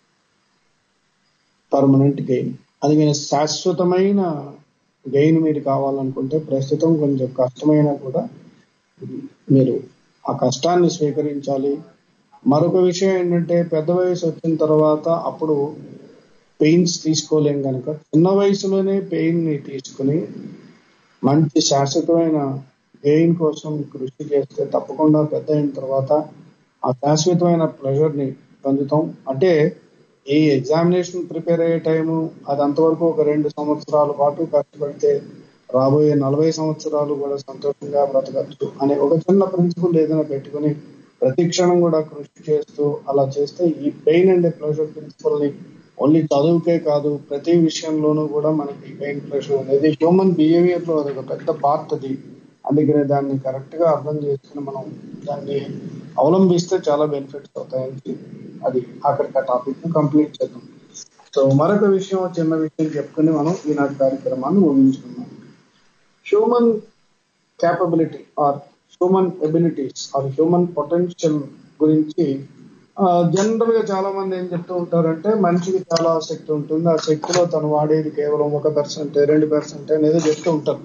permanent gain అది నేను శాశ్వతమైన గెయిన్ మీరు కావాలనుకుంటే ప్రస్తుతం కొంచెం కష్టమైనా కూడా మీరు ఆ కష్టాన్ని స్వీకరించాలి మరొక విషయం ఏంటంటే పెద్ద వయసు వచ్చిన తర్వాత అప్పుడు పెయిన్స్ తీసుకోలేం కనుక చిన్న వయసులోనే పెయిన్ ని తీసుకుని మంచి శాశ్వతమైన గెయిన్ కోసం కృషి చేస్తే తప్పకుండా పెద్ద అయిన తర్వాత ఆ శాశ్వతమైన ప్లెజర్ ని పొందుతాం అంటే ఈ ఎగ్జామినేషన్ ప్రిపేర్ అయ్యే టైము అది అంతవరకు ఒక రెండు సంవత్సరాల పాటు కష్టపడితే రాబోయే నలభై సంవత్సరాలు కూడా సంతోషంగా బ్రతకచ్చు అనే ఒక చిన్న ప్రిన్సిపల్ ఏదైనా పెట్టుకుని ప్రతి క్షణం కూడా కృషి చేస్తూ అలా చేస్తే ఈ పెయిన్ అండ్ ప్లెజర్ ప్రిన్సిపల్ ని ఓన్లీ చదువుకే కాదు ప్రతి విషయంలోనూ కూడా మనకి పెయిన్ ప్రెషర్ అనేది హ్యూమన్ బిహేవియర్ లో అది ఒక పెద్ద పార్ట్ అది అందుకనే దాన్ని కరెక్ట్ గా అర్థం చేసుకుని మనం దాన్ని అవలంబిస్తే చాలా బెనిఫిట్స్ అవుతాయని అది అక్కడికి ఆ టాపిక్ ని కంప్లీట్ చేద్దాం సో మరొక విషయం చిన్న విషయం చెప్పుకుని మనం ఈనాటి కార్యక్రమాన్ని ముగించుకుందాం human capability or human abilities or human potential గురించి జనరల్ గా చాలా మంది ఏం చెప్తూ ఉంటారంటే మనిషికి చాలా శక్తి ఉంటుంది ఆ శక్తిలో తను వాడేది కేవలం ఒక పర్సెంట్ రెండు పర్సెంట్ అనేది చెప్తూ ఉంటారు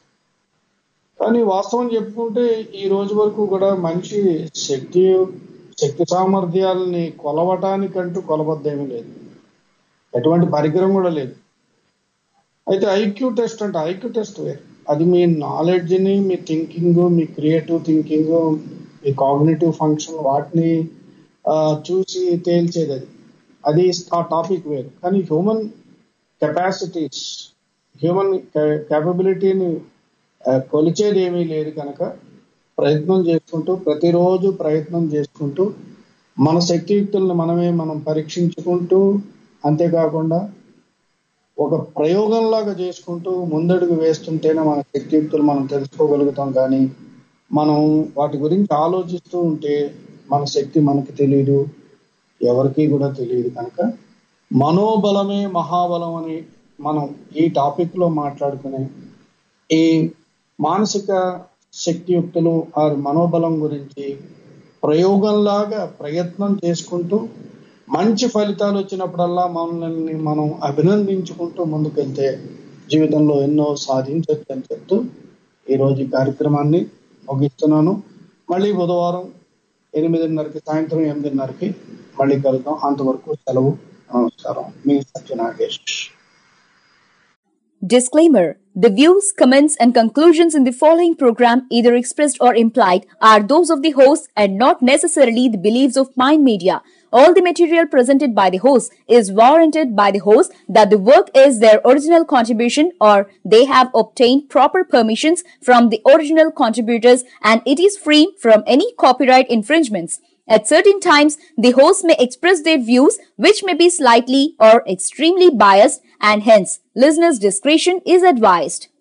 కానీ వాస్తవం చెప్పుకుంటే ఈ రోజు వరకు కూడా మనిషి శక్తి శక్తి సామర్థ్యాలని కొలవటానికంటూ కొలబద్దేమీ లేదు ఎటువంటి పరికరం కూడా లేదు అయితే ఐక్యూ టెస్ట్ అంటే ఐక్యూ టెస్ట్ వేరు అది మీ నాలెడ్జ్ ని మీ థింకింగ్ మీ క్రియేటివ్ థింకింగ్ మీ కాగ్నేటివ్ ఫంక్షన్ వాటిని ఆ, చూసి తేల్చేది అది అది ఆ టాపిక్ వేరు కానీ హ్యూమన్ కెపాసిటీస్ హ్యూమన్ కేపబిలిటీని కొలిచేది ఏమీ లేదు కనుక ప్రయత్నం చేసుకుంటూ ప్రతిరోజు ప్రయత్నం చేసుకుంటూ మన శక్తియుక్తులను మనమే మనం పరీక్షించుకుంటూ అంతేకాకుండా ఒక ప్రయోగంలాగా చేసుకుంటూ ముందడుగు వేస్తుంటేనే మన శక్తియుక్తులు మనం తెలుసుకోగలుగుతాం కానీ మనం వాటి గురించి ఆలోచిస్తూ ఉంటే మన శక్తి మనకి తెలియదు ఎవరికి కూడా తెలియదు కనుక మనోబలమే మహాబలం అని మనం ఈ టాపిక్ లో మాట్లాడుకునే ఈ మానసిక శక్తియుక్తులు ఆ మనోబలం గురించి ప్రయోగంలాగా ప్రయత్నం చేసుకుంటూ మంచి ఫలితాలు వచ్చినప్పుడల్లా మనల్ని మనం అభినందించుకుంటూ ముందుకెళ్తే జీవితంలో ఎన్నో సాధించవచ్చు అని చెప్తూ ఈ రోజు ఈ కార్యక్రమాన్ని ముగిస్తున్నాను మళ్ళీ బుధవారం ఎనిమిదిన్నరకి సాయంత్రం ఎనిమిదిన్నరకి మళ్ళీ కలుద్దాం అంతవరకు సెలవు నమస్కారం మీ Satya Nagesh Disclaimer The views, comments, and conclusions in the following program, either expressed or implied, are those of the host and not necessarily the beliefs of Mind Media. All the material presented by the host is warranted by the host that the work is their original contribution or they have obtained proper permissions from the original contributors and it is free from any copyright infringements. At certain times, the host may express their views which may be slightly or extremely biased and hence listeners' discretion is advised.